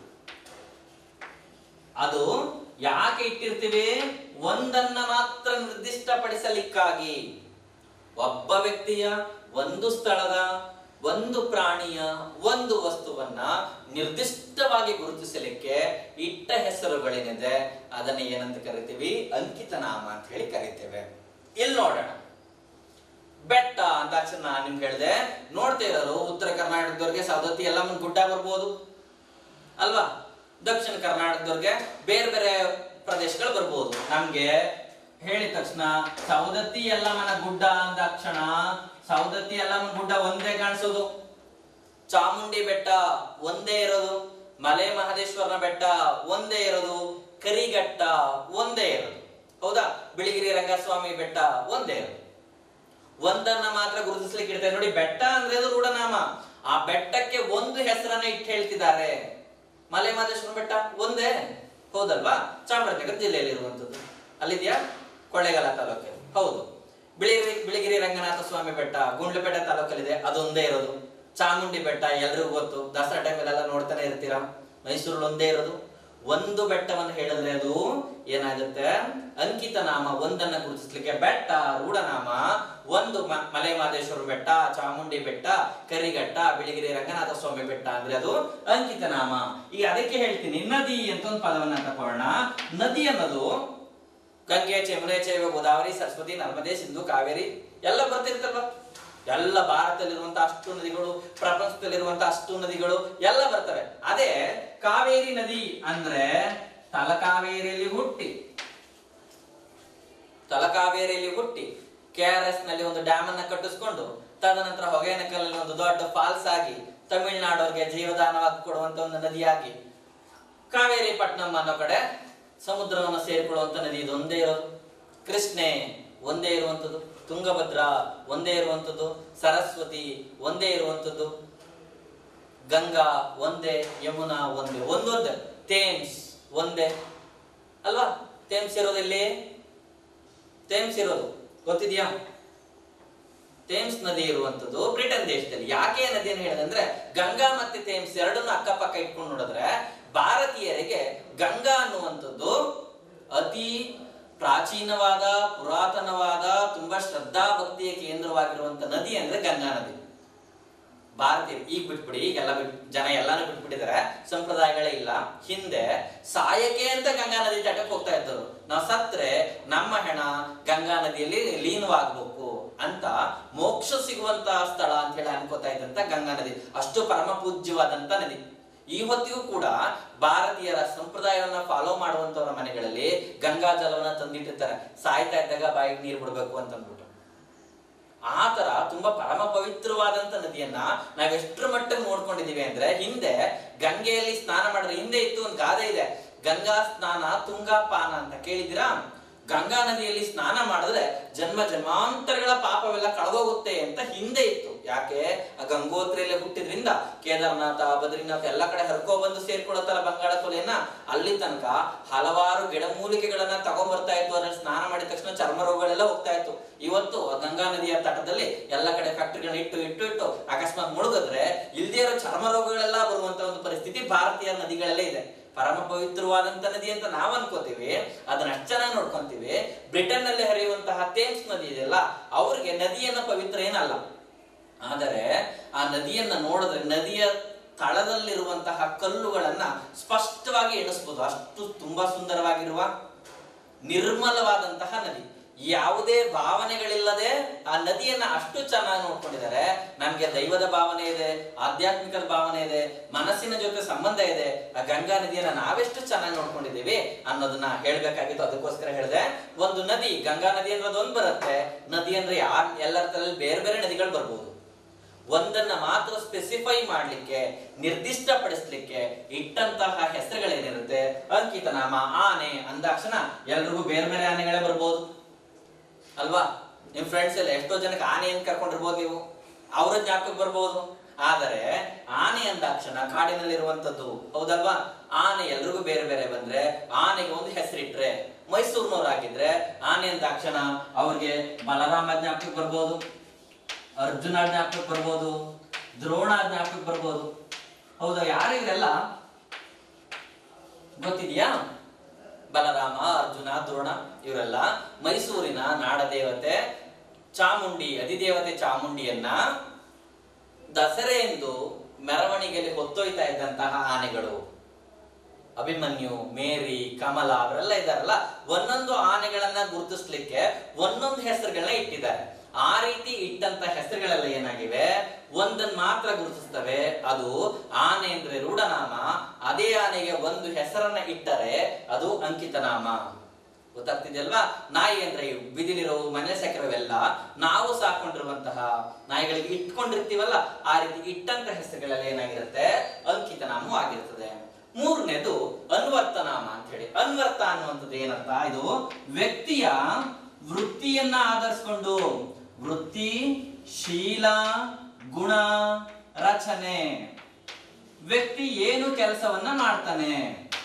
ಅದು ಯಾಕೆ ಇಟ್ಟಿರ್ತೀವಿ ಒಂದನ್ನ ಮಾತ್ರ ನಿರ್ದಿಷ್ಟಪಡಿಸಲಿಕ್ಕಾಗಿ ಒಬ್ಬ ವ್ಯಕ್ತಿಯ ಒಂದು ಸ್ಥಳದ ಒಂದು ಪ್ರಾಣಿಯ ಒಂದು ವಸ್ತುವನ್ನ ನಿರ್ದಿಷ್ಟವಾಗಿ ಗುರುತಿಸಲಿಕ್ಕೆ ಇಟ್ಟ ಹೆಸರುಗಳೇನಿದೆ ಅದನ್ನ ಏನಂತ ಕರಿತೀವಿ ಅಂಕಿತ ನಾಮ ಅಂತ ಹೇಳಿ ಕರಿತೇವೆ ಇಲ್ಲಿ ನೋಡೋಣ ಬೆಟ್ಟ ಅಂದಾಕ್ಷಣ ನಾನು ನಿಮ್ಗೆ ಹೇಳಿದೆ ನೋಡ್ತಾ ಇರೋರು ಉತ್ತರ ಕರ್ನಾಟಕದವ್ರಿಗೆ ಸವದತ್ತಿ ಎಲ್ಲ ಮುಂದೆ ಗುಡ್ಡ ಬರ್ಬೋದು ಅಲ್ವಾ ದಕ್ಷಿಣ ಕರ್ನಾಟಕದವ್ರಿಗೆ ಬೇರೆ ಬೇರೆ ಪ್ರದೇಶಗಳು ಬರ್ಬೋದು ನಮ್ಗೆ ಹೇಳಿದ ತಕ್ಷಣ ಸವದತ್ತಿ ಯಲ್ಲಮ್ಮನ ಗುಡ್ಡ ಅಂದಾಕ್ಷಣ ಸವದತ್ತಿ ಯಲ್ಲಮ್ಮನ ಗುಡ್ಡ ಒಂದೇ ಕಾಣಿಸೋದು ಚಾಮುಂಡಿ ಬೆಟ್ಟ ಒಂದೇ ಇರೋದು ಮಲೆ ಮಹದೇಶ್ವರನ ಬೆಟ್ಟ ಒಂದೇ ಇರೋದು ಕರಿಘಟ್ಟ ಒಂದೇ ಇರೋದು ಹೌದಾ ಬಿಳಿಗಿರಿ ರಂಗಸ್ವಾಮಿ ಬೆಟ್ಟ ಒಂದೇ ಇರೋದು ಒಂದನ್ನ ಮಾತ್ರ ಗುರುತಿಸ್ಲಿಕ್ಕೆ ಇಡ್ತಾರೆ ನೋಡಿ ಬೆಟ್ಟ ಅಂದ್ರೆ ಅದು ರೂಢನಾಮ ಆ ಬೆಟ್ಟಕ್ಕೆ ಒಂದು ಹೆಸರನ್ನ ಇಟ್ಟು ಹೇಳ್ತಿದ್ದಾರೆ ಮಲೆ ಮಹದೇಶ್ವರ ಬೆಟ್ಟ ಒಂದೇ ಹೌದಲ್ವಾ ಚಾಮರಾಜನಗರ ಜಿಲ್ಲೆಯಲ್ಲಿ ಇರುವಂತದ್ದು ಅಲ್ಲಿದ್ಯಾ ಕೊಳ್ಳೇಗಾಲ ತಾಲೂಕಲ್ಲಿ ಹೌದು ಬಿಳಿಗಿರಿ ಬಿಳಿಗಿರಿ ರಂಗನಾಥ ಸ್ವಾಮಿ ಬೆಟ್ಟ ಗುಂಡ್ಲುಪೇಟೆ ತಾಲೂಕಲ್ಲಿದೆ ಅದೊಂದೇ ಇರೋದು ಚಾಮುಂಡಿ ಬೆಟ್ಟ ಎಲ್ರಿಗೂ ಗೊತ್ತು ದಸರಾ ಟೈಮಲ್ಲೆಲ್ಲ ನೋಡ್ತಾನೆ ಇರ್ತೀರಾ ಮೈಸೂರಲ್ಲಿ ಒಂದೇ ಇರೋದು ಒಂದು ಬೆಟ್ಟವನ್ನು ಹೇಳಿದ್ರೆ ಅದು ಏನಾಗುತ್ತೆ ಅಂಕಿತ ನಾಮ ಒಂದನ್ನ ಗುರುತಿಸ್ಲಿಕ್ಕೆ ಬೆಟ್ಟ ರೂಢನಾಮ ಒಂದು ಮ- ಮಲೆ ಮಹದೇಶ್ವರ ಬೆಟ್ಟ ಚಾಮುಂಡಿ ಬೆಟ್ಟ ಕರಿಘಟ್ಟ ಬಿಳಿಗಿರಿ ರಂಗನಾಥ ಸ್ವಾಮಿ ಬೆಟ್ಟ ಅಂದ್ರೆ ಅದು ಅಂಕಿತ ನಾಮ ಈಗ ಅದಕ್ಕೆ ಹೇಳ್ತೀನಿ ನದಿ ಅಂತ ಒಂದು ಪದವನ್ನ ತಕೊಳ್ಳೋಣ ನದಿ ಅನ್ನೋದು ಗಂಗೆ ಚೆಮ್ರೆ ಚೈವ ಗೋದಾವರಿ ಸರಸ್ವತಿ ನರ್ಮದೆ ಸಿಂಧು ಕಾವೇರಿ ಎಲ್ಲ ಬರ್ತಿರ್ತಲ್ವ ಎಲ್ಲ ಭಾರತದಲ್ಲಿರುವಂತ ಅಷ್ಟು ನದಿಗಳು ಪ್ರಪಂಚದಲ್ಲಿರುವಂತ ಅಷ್ಟು ನದಿಗಳು ಎಲ್ಲ ಬರ್ತವೆ ಅದೇ ಕಾವೇರಿ ನದಿ ಅಂದ್ರೆ ತಲಕಾವೇರಿಯಲ್ಲಿ ಹುಟ್ಟಿ ತಲಕಾವೇರಿಯಲ್ಲಿ ಹುಟ್ಟಿ ಕೆ ಆರ್ ಎಸ್ ನಲ್ಲಿ ಒಂದು ಡ್ಯಾಮ್ ಅನ್ನ ಕಟ್ಟಿಸ್ಕೊಂಡು ತದನಂತರ ಹೊಗೇನಕಲ್ಲಲ್ಲಿ ಒಂದು ದೊಡ್ಡ ಫಾಲ್ಸ್ ಆಗಿ ತಮಿಳುನಾಡವ್ರಿಗೆ ಜೀವದಾನವಾಗಿ ಕೊಡುವಂತ ಒಂದು ನದಿಯಾಗಿ ಕಾವೇರಿ ಪಟ್ನಂ ಅನ್ನೋ ಕಡೆ ಸಮುದ್ರವನ್ನು ಸೇರಿಕೊಳ್ಳುವಂತ ನದಿ ಇದು ಒಂದೇ ಇರೋದು ಕೃಷ್ಣೆ ಒಂದೇ ಇರುವಂತದ್ದು ತುಂಗಭದ್ರಾ ಒಂದೇ ಇರುವಂತದ್ದು ಸರಸ್ವತಿ ಒಂದೇ ಇರುವಂತದ್ದು ಗಂಗಾ ಒಂದೇ ಯಮುನಾ ಒಂದೇ ಒಂದೊಂದೇ ಥೇಮ್ಸ್ ಒಂದೇ ಅಲ್ವಾ ಥೇಮ್ಸ್ ಇರೋದೆಲ್ಲಿ ಥೇಮ್ಸ್ ಇರೋದು ಗೊತ್ತಿದ್ಯಾ ಥೇಮ್ಸ್ ನದಿ ಇರುವಂತದ್ದು ಬ್ರಿಟನ್ ದೇಶದಲ್ಲಿ ಯಾಕೆ ನದಿಯನ್ನು ಹೇಳಿದ್ರೆ ಗಂಗಾ ಮತ್ತೆ ಥೇಮ್ಸ್ ಎರಡನ್ನು ಅಕ್ಕಪಕ್ಕ ಇಟ್ಕೊಂಡು ನೋಡಿದ್ರೆ ಭಾರತೀಯರಿಗೆ ಗಂಗಾ ಅನ್ನುವಂಥದ್ದು ಅತಿ ಪ್ರಾಚೀನವಾದ ಪುರಾತನವಾದ ತುಂಬಾ ಶ್ರದ್ಧಾ ಭಕ್ತಿಯ ಕೇಂದ್ರವಾಗಿರುವಂತ ನದಿ ಅಂದ್ರೆ ಗಂಗಾ ನದಿ ಭಾರತೀಯರು ಈಗ ಬಿಟ್ಬಿಡಿ ಈಗೆಲ್ಲ ಬಿಟ್ ಜನ ಎಲ್ಲಾನು ಬಿಟ್ಬಿಟ್ಟಿದ್ದಾರೆ ಸಂಪ್ರದಾಯಗಳೇ ಇಲ್ಲ ಹಿಂದೆ ಸಾಯಕ್ಕೆ ಅಂತ ಗಂಗಾ ನದಿ ತಟಕ್ಕೆ ಹೋಗ್ತಾ ಇದ್ದರು ನಾವು ಸತ್ರೆ ನಮ್ಮ ಹೆಣ ಗಂಗಾ ನದಿಯಲ್ಲಿ ಲೀನವಾಗ್ಬೇಕು ಅಂತ ಮೋಕ್ಷ ಸಿಗುವಂತ ಸ್ಥಳ ಅಂತ ಹೇಳಿ ಅನ್ಕೋತಾ ಇದ್ದಂತ ಗಂಗಾ ನದಿ ಅಷ್ಟು ಪರಮ ಪೂಜ್ಯವಾದಂತ ನದಿ ಇವತ್ತಿಗೂ ಕೂಡ ಭಾರತೀಯರ ಸಂಪ್ರದಾಯವನ್ನ ಫಾಲೋ ಮಾಡುವಂತವರ ಮನೆಗಳಲ್ಲಿ ಗಂಗಾ ಜಲವನ್ನ ತಂದಿಟ್ಟಿರ್ತಾರೆ ಸಾಯ್ತಾ ಇದ್ದಾಗ ಬಾಯಿಗೆ ನೀರು ಬಿಡ್ಬೇಕು ಅಂತ ಅಂದ್ಬಿಟ್ಟು ಆ ತರ ತುಂಬಾ ಪರಮ ಪವಿತ್ರವಾದಂತ ನದಿಯನ್ನ ನಾವ್ ಎಷ್ಟರ ಮಟ್ಟಿಗೆ ನೋಡ್ಕೊಂಡಿದೀವಿ ಅಂದ್ರೆ ಹಿಂದೆ ಗಂಗೆಯಲ್ಲಿ ಸ್ನಾನ ಮಾಡಿದ್ರೆ ಹಿಂದೆ ಇತ್ತು ಒಂದು ಗಾದೆ ಇದೆ ಗಂಗಾ ಸ್ನಾನ ತುಂಗಾ ಪಾನ ಅಂತ ಕೇಳಿದಿರಾ ಗಂಗಾ ನದಿಯಲ್ಲಿ ಸ್ನಾನ ಮಾಡಿದ್ರೆ ಜನ್ಮ ಜನ್ಮಾಂತರಗಳ ಪಾಪವೆಲ್ಲ ಕಳೆದೋಗುತ್ತೆ ಅಂತ ಹಿಂದೆ ಇತ್ತು ಯಾಕೆ ಆ ಗಂಗೋತ್ರಿಯಲ್ಲೇ ಹುಟ್ಟಿದ್ರಿಂದ ಕೇದಾರನಾಥ ಬದ್ರಿನಾಥ ಎಲ್ಲ ಕಡೆ ಹರ್ಕೋ ಬಂದು ಸೇರ್ಕೊಳತ್ತಲ್ಲ ಬಂಗಾಳ ಕೊಲೆಯನ್ನ ಅಲ್ಲಿ ತನಕ ಹಲವಾರು ಗಿಡಮೂಲಿಕೆಗಳನ್ನ ತಗೊಂಡ್ಬರ್ತಾ ಇತ್ತು ಅದ್ರಲ್ಲಿ ಸ್ನಾನ ಮಾಡಿದ ತಕ್ಷಣ ಚರ್ಮ ರೋಗಗಳೆಲ್ಲ ಹೋಗ್ತಾ ಇತ್ತು ಇವತ್ತು ಆ ಗಂಗಾ ನದಿಯ ತಟದಲ್ಲಿ ಎಲ್ಲ ಕಡೆ ಫ್ಯಾಕ್ಟರಿಗಳನ್ನ ಇಟ್ಟು ಇಟ್ಟು ಇಟ್ಟು ಅಕಸ್ಮಾತ್ ಮುಳುಗಿದ್ರೆ ಇಲ್ದೇ ಇರೋ ಚರ್ಮ ರೋಗಗಳೆಲ್ಲ ಬರುವಂತ ಒಂದು ಪರಿಸ್ಥಿತಿ ಭಾರತೀಯ ನದಿಗಳಲ್ಲೇ ಇದೆ ಪರಮ ಪವಿತ್ರವಾದಂತ ನದಿ ಅಂತ ನಾವ್ ಅನ್ಕೋತೀವಿ ಅದನ್ನ ಅಷ್ಟ್ ಚೆನ್ನಾಗಿ ನೋಡ್ಕೊಂತೀವಿ ಬ್ರಿಟನ್ ನಲ್ಲಿ ಹರಿಯುವಂತಹ ಥೇಮ್ಸ್ ನದಿ ಇದೆಯಲ್ಲ ಅವ್ರಿಗೆ ನದಿಯನ್ನ ಪವಿತ್ರ ಏನಲ್ಲ ಆದರೆ ಆ ನದಿಯನ್ನ ನೋಡಿದ್ರೆ ನದಿಯ ತಳದಲ್ಲಿರುವಂತಹ ಕಲ್ಲುಗಳನ್ನ ಸ್ಪಷ್ಟವಾಗಿ ಎಣಿಸ್ಬೋದು ಅಷ್ಟು ತುಂಬಾ ಸುಂದರವಾಗಿರುವ ನಿರ್ಮಲವಾದಂತಹ ನದಿ ಯಾವುದೇ ಭಾವನೆಗಳಿಲ್ಲದೆ ಆ ನದಿಯನ್ನ ಅಷ್ಟು ಚೆನ್ನಾಗಿ ನೋಡ್ಕೊಂಡಿದ್ದಾರೆ ನಮ್ಗೆ ದೈವದ ಭಾವನೆ ಇದೆ ಆಧ್ಯಾತ್ಮಿಕದ ಭಾವನೆ ಇದೆ ಮನಸ್ಸಿನ ಜೊತೆ ಸಂಬಂಧ ಇದೆ ಆ ಗಂಗಾ ನದಿಯನ್ನ ನಾವೆಷ್ಟು ಚೆನ್ನಾಗಿ ನೋಡ್ಕೊಂಡಿದ್ದೀವಿ ಅನ್ನೋದನ್ನ ಹೇಳ್ಬೇಕಾಗಿತ್ತು ಅದಕ್ಕೋಸ್ಕರ ಹೇಳಿದೆ ಒಂದು ನದಿ ಗಂಗಾ ನದಿ ಅನ್ನೋದು ಒಂದ್ ಬರುತ್ತೆ ನದಿ ಅಂದ್ರೆ ಯಾರ್ ಎಲ್ಲರ ತಲೆಯಲ್ಲಿ ಬೇರೆ ಬೇರೆ ನದಿಗಳು ಬರ್ಬೋದು ಒಂದನ್ನ ಮಾತ್ರ ಸ್ಪೆಸಿಫೈ ಮಾಡ್ಲಿಕ್ಕೆ ನಿರ್ದಿಷ್ಟಪಡಿಸ್ಲಿಕ್ಕೆ ಇಟ್ಟಂತಹ ಹೆಸರುಗಳೇನಿರುತ್ತೆ ಅಂಕಿತ ನಾಮ ಆನೆ ಅಂದಾಕ್ಷಣ ಎಲ್ರಿಗೂ ಬೇರೆ ಬೇರೆ ಆನೆಗಳೇ ಬರ್ಬೋದು ಅಲ್ವಾ ನಿಮ್ ಫ್ರೆಂಡ್ಸ್ ಎಲ್ಲ ಎಷ್ಟೋ ಜನಕ್ಕೆ ಆನೆ ಅಂತ ಕರ್ಕೊಂಡಿರ್ಬೋದು ನೀವು ಅವರ ಜ್ಞಾಪಕಕ್ಕೆ ಬರ್ಬೋದು ಆದರೆ ಆನೆ ಅಂದಾಕ್ಷಣ ಕಾಡಿನಲ್ಲಿರುವಂತದ್ದು ಹೌದಲ್ವಾ ಆನೆ ಎಲ್ರಿಗೂ ಬೇರೆ ಬೇರೆ ಬಂದ್ರೆ ಆನೆಗೆ ಒಂದು ಹೆಸರಿಟ್ರೆ ಮೈಸೂರಿನವರಾಗಿದ್ರೆ ಆನೆ ಅಂದಾಕ್ಷಣ ಅವ್ರಿಗೆ ಬಲರಾಮ ಜ್ಞಾಪಕಕ್ಕೆ ಬರ್ಬೋದು ಅರ್ಜುನ ಜ್ಞಾಪಕಕ್ಕೆ ಬರ್ಬೋದು ದ್ರೋಣ ಜ್ಞಾಪಕಕ್ಕೆ ಬರ್ಬೋದು ಹೌದಾ ಯಾರು ಇವರೆಲ್ಲ ಗೊತ್ತಿದ್ಯಾ ಬಲರಾಮ ಅರ್ಜುನ ದ್ರೋಣ ಇವರೆಲ್ಲ ಮೈಸೂರಿನ ನಾಡದೇವತೆ ಚಾಮುಂಡಿ ಅಧಿದೇವತೆ ಚಾಮುಂಡಿಯನ್ನ ದಸರೆ ಎಂದು ಮೆರವಣಿಗೆಯಲ್ಲಿ ಹೊತ್ತೊಯ್ತಾ ಇದ್ದಂತಹ ಆನೆಗಳು ಅಭಿಮನ್ಯು ಮೇರಿ ಕಮಲ ಅವರೆಲ್ಲ ಇದ್ದಾರಲ್ಲ ಒಂದೊಂದು ಆನೆಗಳನ್ನ ಗುರುತಿಸ್ಲಿಕ್ಕೆ ಒಂದೊಂದು ಹೆಸರುಗಳನ್ನ ಇಟ್ಟಿದ್ದಾರೆ ಆ ರೀತಿ ಇಟ್ಟಂತ ಹೆಸರುಗಳೆಲ್ಲ ಏನಾಗಿವೆ ಒಂದನ್ನ ಮಾತ್ರ ಗುರುತಿಸ್ತವೆ ಅದು ಆನೆ ಅಂದ್ರೆ ರೂಢನಾಮ ಅದೇ ಆನೆಗೆ ಒಂದು ಹೆಸರನ್ನ ಇಟ್ಟರೆ ಅದು ಅಂಕಿತನಾಮ ಗೊತ್ತಾಗ್ತಿದೆಯಲ್ವಾ ನಾಯಿ ಅಂದ್ರೆ ಇವು ಬಿದಿಲಿರೋವು ಮನೆ ಸಾಕಿರೋವೆಲ್ಲ ನಾವು ಸಾಕೊಂಡಿರುವಂತಹ ನಾಯಿಗಳಿಗೆ ಇಟ್ಕೊಂಡಿರ್ತೀವಲ್ಲ ಆ ರೀತಿ ಇಟ್ಟಂತ ಹೆಸರುಗಳೆಲ್ಲ ಏನಾಗಿರುತ್ತೆ ಅಂಕಿತ ನಾಮ ಆಗಿರ್ತದೆ ಮೂರನೇದು ಅನ್ವರ್ತ ನಾಮ ಅಂತ ಹೇಳಿ ಅನ್ವರ್ತ ಅನ್ನುವಂಥದ್ದು ಏನಂತ ಇದು ವ್ಯಕ್ತಿಯ ವೃತ್ತಿಯನ್ನ ಆಧರಿಸಿಕೊಂಡು ವೃತ್ತಿ ಶೀಲ ಗುಣ ರಚನೆ ವ್ಯಕ್ತಿ ಏನು ಕೆಲಸವನ್ನ ಮಾಡ್ತಾನೆ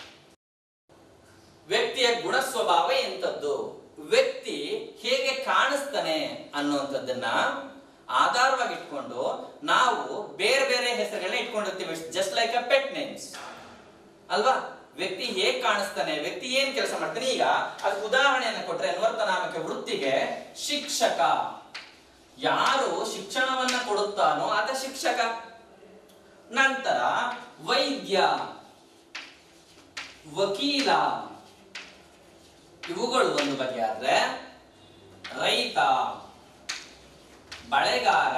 ವ್ಯಕ್ತಿಯ ಗುಣ ಸ್ವಭಾವ ಎಂತದ್ದು ವ್ಯಕ್ತಿ ಹೇಗೆ ಕಾಣಿಸ್ತಾನೆ ಅನ್ನುವಂಥದ್ದನ್ನ ಆಧಾರವಾಗಿ ಇಟ್ಕೊಂಡು ನಾವು ಬೇರೆ ಬೇರೆ ಹೆಸರುಗಳನ್ನ ಇಟ್ಕೊಂಡಿರ್ತೀವಿ just like a pet names ಅಲ್ವಾ ವ್ಯಕ್ತಿ ಹೇಗ್ ಕಾಣಿಸ್ತಾನೆ ವ್ಯಕ್ತಿ ಏನ್ ಕೆಲಸ ಮಾಡ್ತಾನೆ ಈಗ ಅದಕ್ಕೆ ಉದಾಹರಣೆಯನ್ನು ಕೊಟ್ರೆ ಅನ್ವರ್ಥ ನಾಮಕ ವೃತ್ತಿಗೆ ಶಿಕ್ಷಕ ಯಾರು ಶಿಕ್ಷಣವನ್ನ ಕೊಡುತ್ತಾನೋ ಆತ ಶಿಕ್ಷಕ ನಂತರ ವೈದ್ಯ ವಕೀಲ ಇವುಗಳು ಒಂದು ಬಗೆ ಆದ್ರೆ ರೈತ ಬಳೆಗಾರ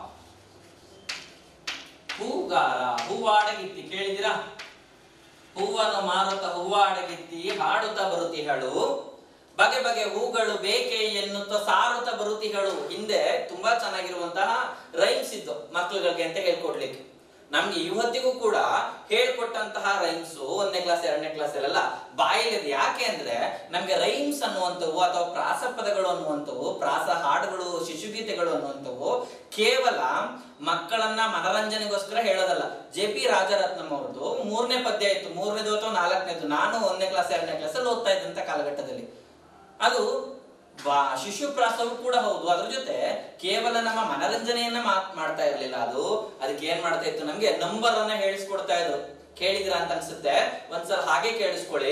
ಹೂಗಾರ ಹೂವಾಡಗಿತ್ತಿ ಕೇಳಿದಿರಾ ಹೂವನ್ನು ಮಾರುತ್ತ ಹೂವಾಡಗಿತ್ತಿ ಹಾಡುತ್ತ ಬರುತಿಹಳು ಬಗೆ ಬಗೆ ಹೂಗಳು ಬೇಕೆ ಎನ್ನುತ್ತ ಸಾರುತ್ತ ಬರುತಿಹಳು ಹಿಂದೆ ತುಂಬಾ ಚೆನ್ನಾಗಿರುವಂತಹ ರೈಮ್ಸ್ ಇದ್ದು ಮಕ್ಕಳುಗಳಿಗೆ ಅಂತ ಹೇಳ್ಕೊಡ್ಲಿಕ್ಕೆ ನಮ್ಗೆ ಇವತ್ತಿಗೂ ಕೂಡ ಹೇಳ್ಕೊಟ್ಟಂತಹ ರೈಮ್ಸ್ ಒಂದನೇ ಕ್ಲಾಸ್ ಎರಡನೇ ಕ್ಲಾಸ್ ಅಲ್ಲೆಲ್ಲ ಬಾಯಿಲಿದೆ ಯಾಕೆ ಅಂದ್ರೆ ನಮ್ಗೆ ರೈಮ್ಸ್ ಅನ್ನುವಂಥವು ಅಥವಾ ಪ್ರಾಸ ಪದಗಳು ಅನ್ನುವಂಥವು ಪ್ರಾಸ ಹಾಡುಗಳು ಶಿಶುಗೀತೆಗಳು ಅನ್ನುವಂಥವು ಕೇವಲ ಮಕ್ಕಳನ್ನ ಮನರಂಜನೆಗೋಸ್ಕರ ಹೇಳೋದಲ್ಲ ಜೆ ಪಿ ರಾಜರತ್ನಂ ಅವ್ರದ್ದು ಮೂರನೇ ಪದ್ಯ ಇತ್ತು ಮೂರನೇದು ಅಥವಾ ನಾಲ್ಕನೇದು ನಾನು ಒಂದನೇ ಕ್ಲಾಸ್ ಎರಡನೇ ಕ್ಲಾಸ್ ಅಲ್ಲಿ ಓದ್ತಾ ಇದ್ದಂತ ಕಾಲಘಟ್ಟದಲ್ಲಿ ಅದು ಬಾ- ಶಿಶುಪ್ರಾಸವು ಕೂಡ ಹೌದು ಅದ್ರ ಜೊತೆ ಕೇವಲ ನಮ್ಮ ಮನರಂಜನೆಯನ್ನ ಮಾತ್ ಮಾಡ್ತಾ ಇರ್ಲಿಲ್ಲ ಅದು ಅದಕ್ಕೆ ಏನ್ ಮಾಡ್ತಾ ಇತ್ತು ನಮ್ಗೆ ನಂಬರ್ ಅನ್ನ ಹೇಳಿಸ್ಕೊಡ್ತಾ ಇದ್ರು ಕೇಳಿದ್ರ ಅಂತ ಅನ್ಸುತ್ತೆ ಒಂದ್ಸಲ ಹಾಗೆ ಕೇಳಿಸ್ಕೊಳ್ಳಿ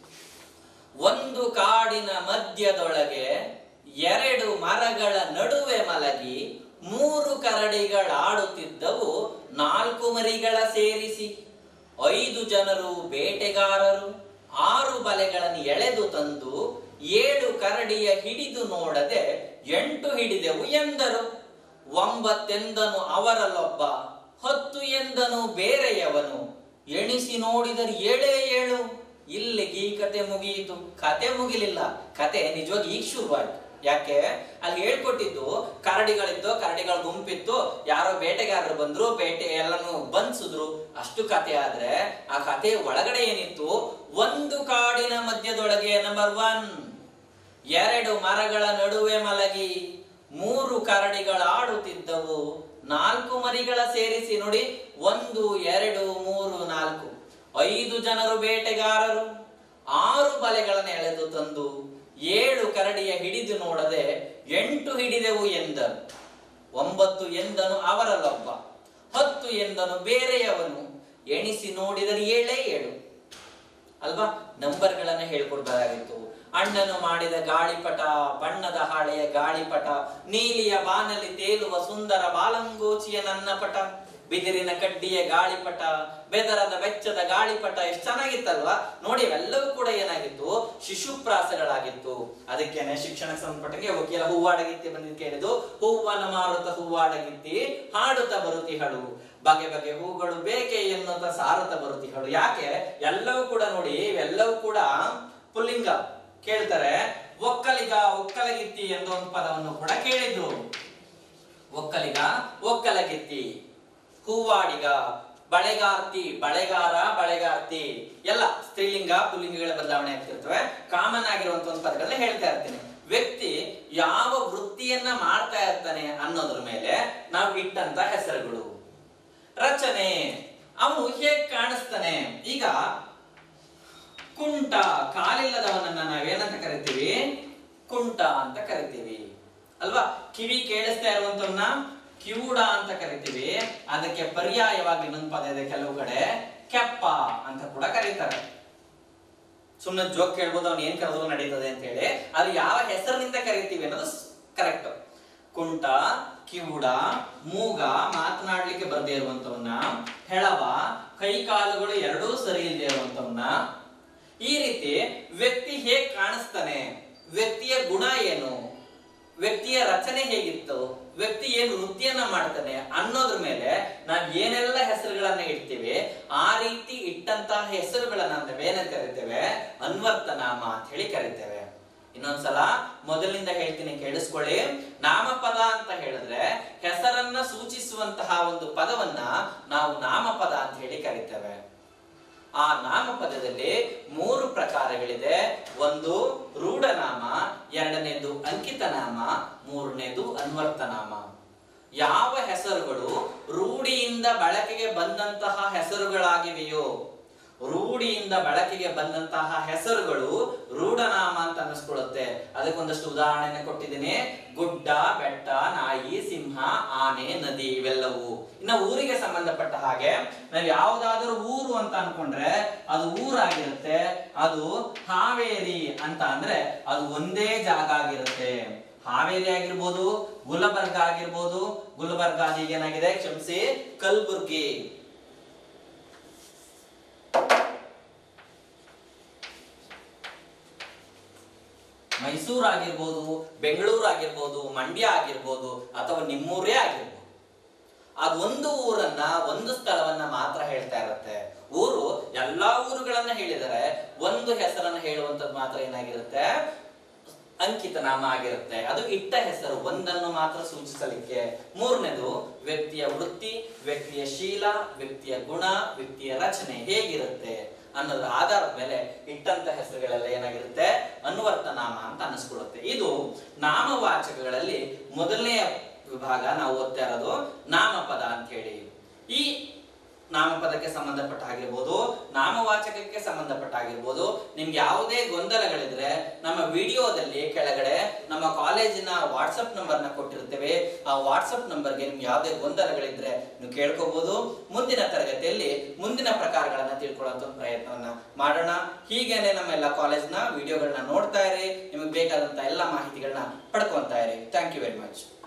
ಒಂದು ಕಾಡಿನ ಮಧ್ಯದೊಳಗೆ ಎರಡು ಮರಗಳ ನಡುವೆ ಮಲಗಿ ಮೂರು ಕರಡಿಗಳಾಡುತ್ತಿದ್ದವು ನಾಲ್ಕು ಮರಿಗಳ ಸೇರಿಸಿ ಐದು ಜನರು ಬೇಟೆಗಾರರು ಆರು ಬಲೆಗಳನ್ನು ಎಳೆದು ತಂದು ಏಳು ಕರಡಿಯ ಹಿಡಿದು ನೋಡದೆ ಎಂಟು ಹಿಡಿದೆವು ಎಂದರು ಒಂಬತ್ತೆಂದನು ಅವರಲ್ಲೊಬ್ಬ ಹತ್ತು ಎಂದನು ಬೇರೆಯವನು ಎಣಿಸಿ ನೋಡಿದರೆ ಏಳೇ ಏಳು ಇಲ್ಲಿಗೆ ಈ ಕತೆ ಮುಗಿಯಿತು ಕತೆ ಮುಗಿಲಿಲ್ಲ ಕತೆ ನಿಜವಾಗಿ ಈಗ ಶುರುವಾಯ್ತು ಯಾಕೆ ಅಲ್ಲಿ ಹೇಳ್ಕೊಟ್ಟಿದ್ದು ಕರಡಿಗಳಿದ್ದು ಕರಡಿಗಳ ಗುಂಪಿತ್ತು ಯಾರೋ ಬೇಟೆಗಾರರು ಬಂದ್ರು ಬೇಟೆ ಎಲ್ಲಾನು ಬಂಧಿಸಿದ್ರು ಅಷ್ಟು ಕತೆ ಆದ್ರೆ ಆ ಕತೆ ಒಳಗಡೆ ಏನಿತ್ತು ಒಂದು ಕಾಡಿನ ಮಧ್ಯದೊಳಗೆ ನಂಬರ್ ಒನ್ ಎರಡು ಮರಗಳ ನಡುವೆ ಮಲಗಿ ಮೂರು ಕರಡಿಗಳು ಆಡುತ್ತಿದ್ದವು ನಾಲ್ಕು ಮರಿಗಳ ಸೇರಿಸಿ ನೋಡಿ ಒಂದು ಎರಡು ಮೂರು ನಾಲ್ಕು ಐದು ಜನರು ಬೇಟೆಗಾರರು ಆರು ಬಲೆಗಳನ್ನು ಎಳೆದು ತಂದು ಏಳು ಕರಡಿಯ ಹಿಡಿದು ನೋಡದೆ ಎಂಟು ಹಿಡಿದೆವು ಎಂದರು ಒಂಬತ್ತು ಎಂದನು ಅವರಲ್ಲೊಬ್ಬ ಹತ್ತು ಎಂದನು ಬೇರೆಯವನು ಎಣಿಸಿ ನೋಡಿದರೆ ಏಳೇ ಏಳು ಅಲ್ವಾ ನಂಬರ್ಗಳನ್ನ ಹೇಳ್ಕೊಡ್ಬೇಕಾಗಿತ್ತು ಅಣ್ಣನು ಮಾಡಿದ ಗಾಳಿಪಟ ಬಣ್ಣದ ಹಾಳೆಯ ಗಾಳಿಪಟ ನೀಲಿಯ ಬಾನಲ್ಲಿ ತೇಲುವ ಸುಂದರ ಬಾಲಂಗೋಚಿಯ ನನ್ನ ಪಟ ಬಿದಿರಿನ ಕಡ್ಡಿಯ ಗಾಳಿಪಟ ಬೆದರದ ವೆಚ್ಚದ ಗಾಳಿಪಟ ಎಷ್ಟು ಚೆನ್ನಾಗಿತ್ತಲ್ವಾ ನೋಡಿ ಅವೆಲ್ಲವೂ ಕೂಡ ಏನಾಗಿತ್ತು ಶಿಶುಪ್ರಾಸಗಳಾಗಿತ್ತು ಅದಕ್ಕೇನೆ ಶಿಕ್ಷಣಕ್ಕೆ ಸಂಬಂಧಪಟ್ಟಂಗೆ ವಕೀಲ ಹೂವಾಡಗಿತ್ತಿ ಬಂದಿದ್ದು ಕೇಳಿದ್ದು ಹೂವನ ಮಾರುತ ಹೂವಾಡಗಿತ್ತಿ ಹಾಡುತ್ತ ಬರುತಿಹಳು ಬಗೆ ಬಗೆ ಹೂಗಳು ಬೇಕೆ ಎನ್ನುತ್ತ ಸಾರುತ್ತ ಬರುತಿಹಳು ಯಾಕೆ ಎಲ್ಲವೂ ಕೂಡ ನೋಡಿ ಇವೆಲ್ಲವೂ ಕೂಡ ಪುಲ್ಲಿಂಗ ಕೇಳ್ತಾರೆ ಒಕ್ಕಲಿಗ ಒಕ್ಕಲಗಿತ್ತಿ ಎಂದ ಒಂದು ಪದವನ್ನು ಕೂಡ ಕೇಳಿದ್ರು ಒಕ್ಕಲಿಗ ಒಕ್ಕಲಗಿತ್ತಿ ಹೂವಾಡಿಗ ಬಳೆಗಾರ್ತಿ ಬಳೆಗಾರ ಬಳೆಗಾರ್ತಿ ಎಲ್ಲ ಸ್ತ್ರೀಲಿಂಗ ಪುಲ್ಲಿಂಗಗಳ ಬದಲಾವಣೆ ಆಗ್ತಿರ್ತವೆ ಕಾಮನ್ ಆಗಿರುವಂತ ಒಂದು ಪದಗಳನ್ನ ಹೇಳ್ತಾ ಇರ್ತೀನಿ ವ್ಯಕ್ತಿ ಯಾವ ವೃತ್ತಿಯನ್ನ ಮಾಡ್ತಾ ಇರ್ತಾನೆ ಅನ್ನೋದ್ರ ಮೇಲೆ ನಾವು ಇಟ್ಟಂತ ಹೆಸರುಗಳು ರಚನೆ ಅವನು ಹೇಗ್ ಕಾಣಿಸ್ತಾನೆ ಈಗ ಕುಂಟ ಕಾಲಿಲ್ಲದವನನ್ನ ನಾವೇನಂತ ಕರಿತೀವಿ ಕುಂಟ ಅಂತ ಕರಿತೀವಿ ಅಲ್ವಾ ಕಿವಿ ಕೇಳಿಸ್ತಾ ಇರುವಂತವನ್ನ ಕಿವುಡ ಅಂತ ಕರಿತೀವಿ ಅದಕ್ಕೆ ಪರ್ಯಾಯವಾಗಿ ಇನ್ನೊಂದು ಪದ ಇದೆ ಕೆಲವು ಕಡೆ ಕೆಪ್ಪ ಅಂತ ಕೂಡ ಕರೀತಾರೆ ಸುಮ್ಮನೆ ಜೋಕ್ ಕೇಳ್ಬೋದು ಅವ್ನು ಏನ್ ಕರೆದ್ರು ನಡೀತದೆ ಅಂತ ಹೇಳಿ ಅದು ಯಾವ ಹೆಸರಿನಿಂದ ಕರಿತೀವಿ ಅನ್ನೋದು ಕರೆಕ್ಟ್ ಕುಂಟ ಕಿವುಡ ಮೂಗ ಮಾತನಾಡ್ಲಿಕ್ಕೆ ಬರ್ದೇ ಇರುವಂತವನ್ನ ಹೆಳವ ಕೈ ಕಾಲುಗಳು ಎರಡೂ ಸರಿ ಇಲ್ಲದೆ ಇರುವಂತವನ್ನ ಈ ರೀತಿ ವ್ಯಕ್ತಿ ಹೇಗ್ ಕಾಣಿಸ್ತಾನೆ ವ್ಯಕ್ತಿಯ ಗುಣ ಏನು ವ್ಯಕ್ತಿಯ ರಚನೆ ಹೇಗಿತ್ತು ವ್ಯಕ್ತಿ ಏನು ವೃತ್ತಿಯನ್ನ ಮಾಡ್ತಾನೆ ಅನ್ನೋದ್ರ ಮೇಲೆ ನಾವ್ ಏನೆಲ್ಲ ಹೆಸರುಗಳನ್ನ ಇಡ್ತೀವಿ ಆ ರೀತಿ ಇಟ್ಟಂತಹ ಹೆಸರುಗಳನ್ನ ನಾವೇನಂತ ಕರಿತೇವೆ ಅನ್ವರ್ತನಾಮ ಅಂತ ಹೇಳಿ ಕರಿತೇವೆ ಇನ್ನೊಂದ್ಸಲ ಮೊದಲಿನಿಂದ ಹೇಳ್ತೀನಿ ಕೇಳಿಸ್ಕೊಳ್ಳಿ ನಾಮಪದ ಅಂತ ಹೇಳಿದ್ರೆ ಹೆಸರನ್ನ ಸೂಚಿಸುವಂತಹ ಒಂದು ಪದವನ್ನ ನಾವು ನಾಮಪದ ಅಂತ ಹೇಳಿ ಕರಿತೇವೆ ಆ ನಾಮಪದದಲ್ಲಿ ಮೂರು ಪ್ರಕಾರಗಳಿದೆ ಒಂದು ರೂಢನಾಮ ಎರಡನೇದು ಅಂಕಿತ ನಾಮ ಮೂರನೇದು ಅನ್ವರ್ತನಾಮ ಯಾವ ಹೆಸರುಗಳು ರೂಢಿಯಿಂದ ಬಳಕೆಗೆ ಬಂದಂತಹ ಹೆಸರುಗಳಾಗಿವೆಯೋ ರೂಢಿಯಿಂದ ಬಳಕೆಗೆ ಬಂದಂತಹ ಹೆಸರುಗಳು ರೂಢನಾಮ ಅಂತ ಅನ್ನಿಸ್ಕೊಳ್ಳುತ್ತೆ ಅದಕ್ಕೊಂದಷ್ಟು ಉದಾಹರಣೆನ ಕೊಟ್ಟಿದ್ದೀನಿ ಗುಡ್ಡ ಬೆಟ್ಟ ನಾಯಿ ಸಿಂಹ ಆನೆ ನದಿ ಇವೆಲ್ಲವೂ ಇನ್ನು ಊರಿಗೆ ಸಂಬಂಧಪಟ್ಟ ಹಾಗೆ ನಾವು ಯಾವ್ದಾದ್ರು ಊರು ಅಂತ ಅನ್ಕೊಂಡ್ರೆ ಅದು ಊರಾಗಿರುತ್ತೆ ಅದು ಹಾವೇರಿ ಅಂತ ಅಂದ್ರೆ ಅದು ಒಂದೇ ಜಾಗ ಆಗಿರುತ್ತೆ ಹಾವೇರಿ ಆಗಿರ್ಬೋದು ಗುಲ್ಬರ್ಗ ಆಗಿರ್ಬೋದು ಗುಲ್ಬರ್ಗ ಈಗ ಏನಾಗಿದೆ ಕ್ಷಮಿಸಿ ಕಲ್ಬುರ್ಗಿ ಮೈಸೂರು ಆಗಿರ್ಬೋದು ಬೆಂಗಳೂರು ಆಗಿರ್ಬೋದು ಮಂಡ್ಯ ಆಗಿರ್ಬೋದು ಅಥವಾ ನಿಮ್ಮೂರೇ ಆಗಿರ್ಬೋದು ಅದೊಂದು ಊರನ್ನ ಒಂದು ಸ್ಥಳವನ್ನ ಮಾತ್ರ ಹೇಳ್ತಾ ಇರುತ್ತೆ ಊರು ಎಲ್ಲಾ ಊರುಗಳನ್ನ ಹೇಳಿದರೆ ಒಂದು ಹೆಸರನ್ನ ಹೇಳುವಂತದ್ದು ಮಾತ್ರ ಏನಾಗಿರುತ್ತೆ ಅಂಕಿತ ನಾಮ ಆಗಿರುತ್ತೆ ಅದು ಇಟ್ಟ ಹೆಸರು ಒಂದನ್ನು ಮಾತ್ರ ಸೂಚಿಸಲಿಕ್ಕೆ ಮೂರನೇದು ವ್ಯಕ್ತಿಯ ವೃತ್ತಿ ವ್ಯಕ್ತಿಯ ಶೀಲ ವ್ಯಕ್ತಿಯ ಗುಣ ವ್ಯಕ್ತಿಯ ರಚನೆ ಹೇಗಿರುತ್ತೆ ಅನ್ನೋದ್ರ ಆಧಾರದ ಮೇಲೆ ಇಟ್ಟಂತ ಹೆಸರುಗಳೆಲ್ಲ ಏನಾಗಿರುತ್ತೆ ಅನ್ವರ್ತ ನಾಮ ಅಂತ ಅನಿಸ್ಕೊಳ್ಳುತ್ತೆ ಇದು ನಾಮವಾಚಕಗಳಲ್ಲಿ ಮೊದಲನೇ ವಿಭಾಗ ನಾವು ಓದ್ತಾ ಇರೋದು ನಾಮಪದ ಅಂತ ಹೇಳಿ ಈ ನಾಮಪದಕ್ಕೆ ಸಂಬಂಧಪಟ್ಟ ಆಗಿರ್ಬೋದು ನಾಮವಾಚಕಕ್ಕೆ ಸಂಬಂಧಪಟ್ಟ ಆಗಿರ್ಬೋದು ನಿಮ್ಗೆ ಯಾವುದೇ ಗೊಂದಲಗಳಿದ್ರೆ ನಮ್ಮ ವಿಡಿಯೋದಲ್ಲಿ ಕೆಳಗಡೆ ನಮ್ಮ ಕಾಲೇಜಿನ ವಾಟ್ಸಪ್ ನಂಬರ್ನ ಕೊಟ್ಟಿರ್ತೇವೆ ಆ ವಾಟ್ಸಪ್ ನಂಬರ್ಗೆ ನಿಮ್ಗೆ ಯಾವುದೇ ಗೊಂದಲಗಳಿದ್ರೆ ನೀವು ಕೇಳ್ಕೋಬಹುದು ಮುಂದಿನ ತರಗತಿಯಲ್ಲಿ ಮುಂದಿನ ಪ್ರಕಾರಗಳನ್ನ ತಿಳ್ಕೊಳ್ಳುವಂತ ಒಂದು ಪ್ರಯತ್ನವನ್ನ ಮಾಡೋಣ ಹೀಗೇನೆ ನಮ್ಮ ಎಲ್ಲ ಕಾಲೇಜ್ನ ವಿಡಿಯೋಗಳನ್ನ ನೋಡ್ತಾ ಇರಿ ನಿಮಗೆ ಬೇಕಾದಂತ ಎಲ್ಲ ಮಾಹಿತಿಗಳನ್ನ ಪಡ್ಕೊಂತಾ ಇರಿ ಥ್ಯಾಂಕ್ ಯು ವೆರಿ ಮಚ್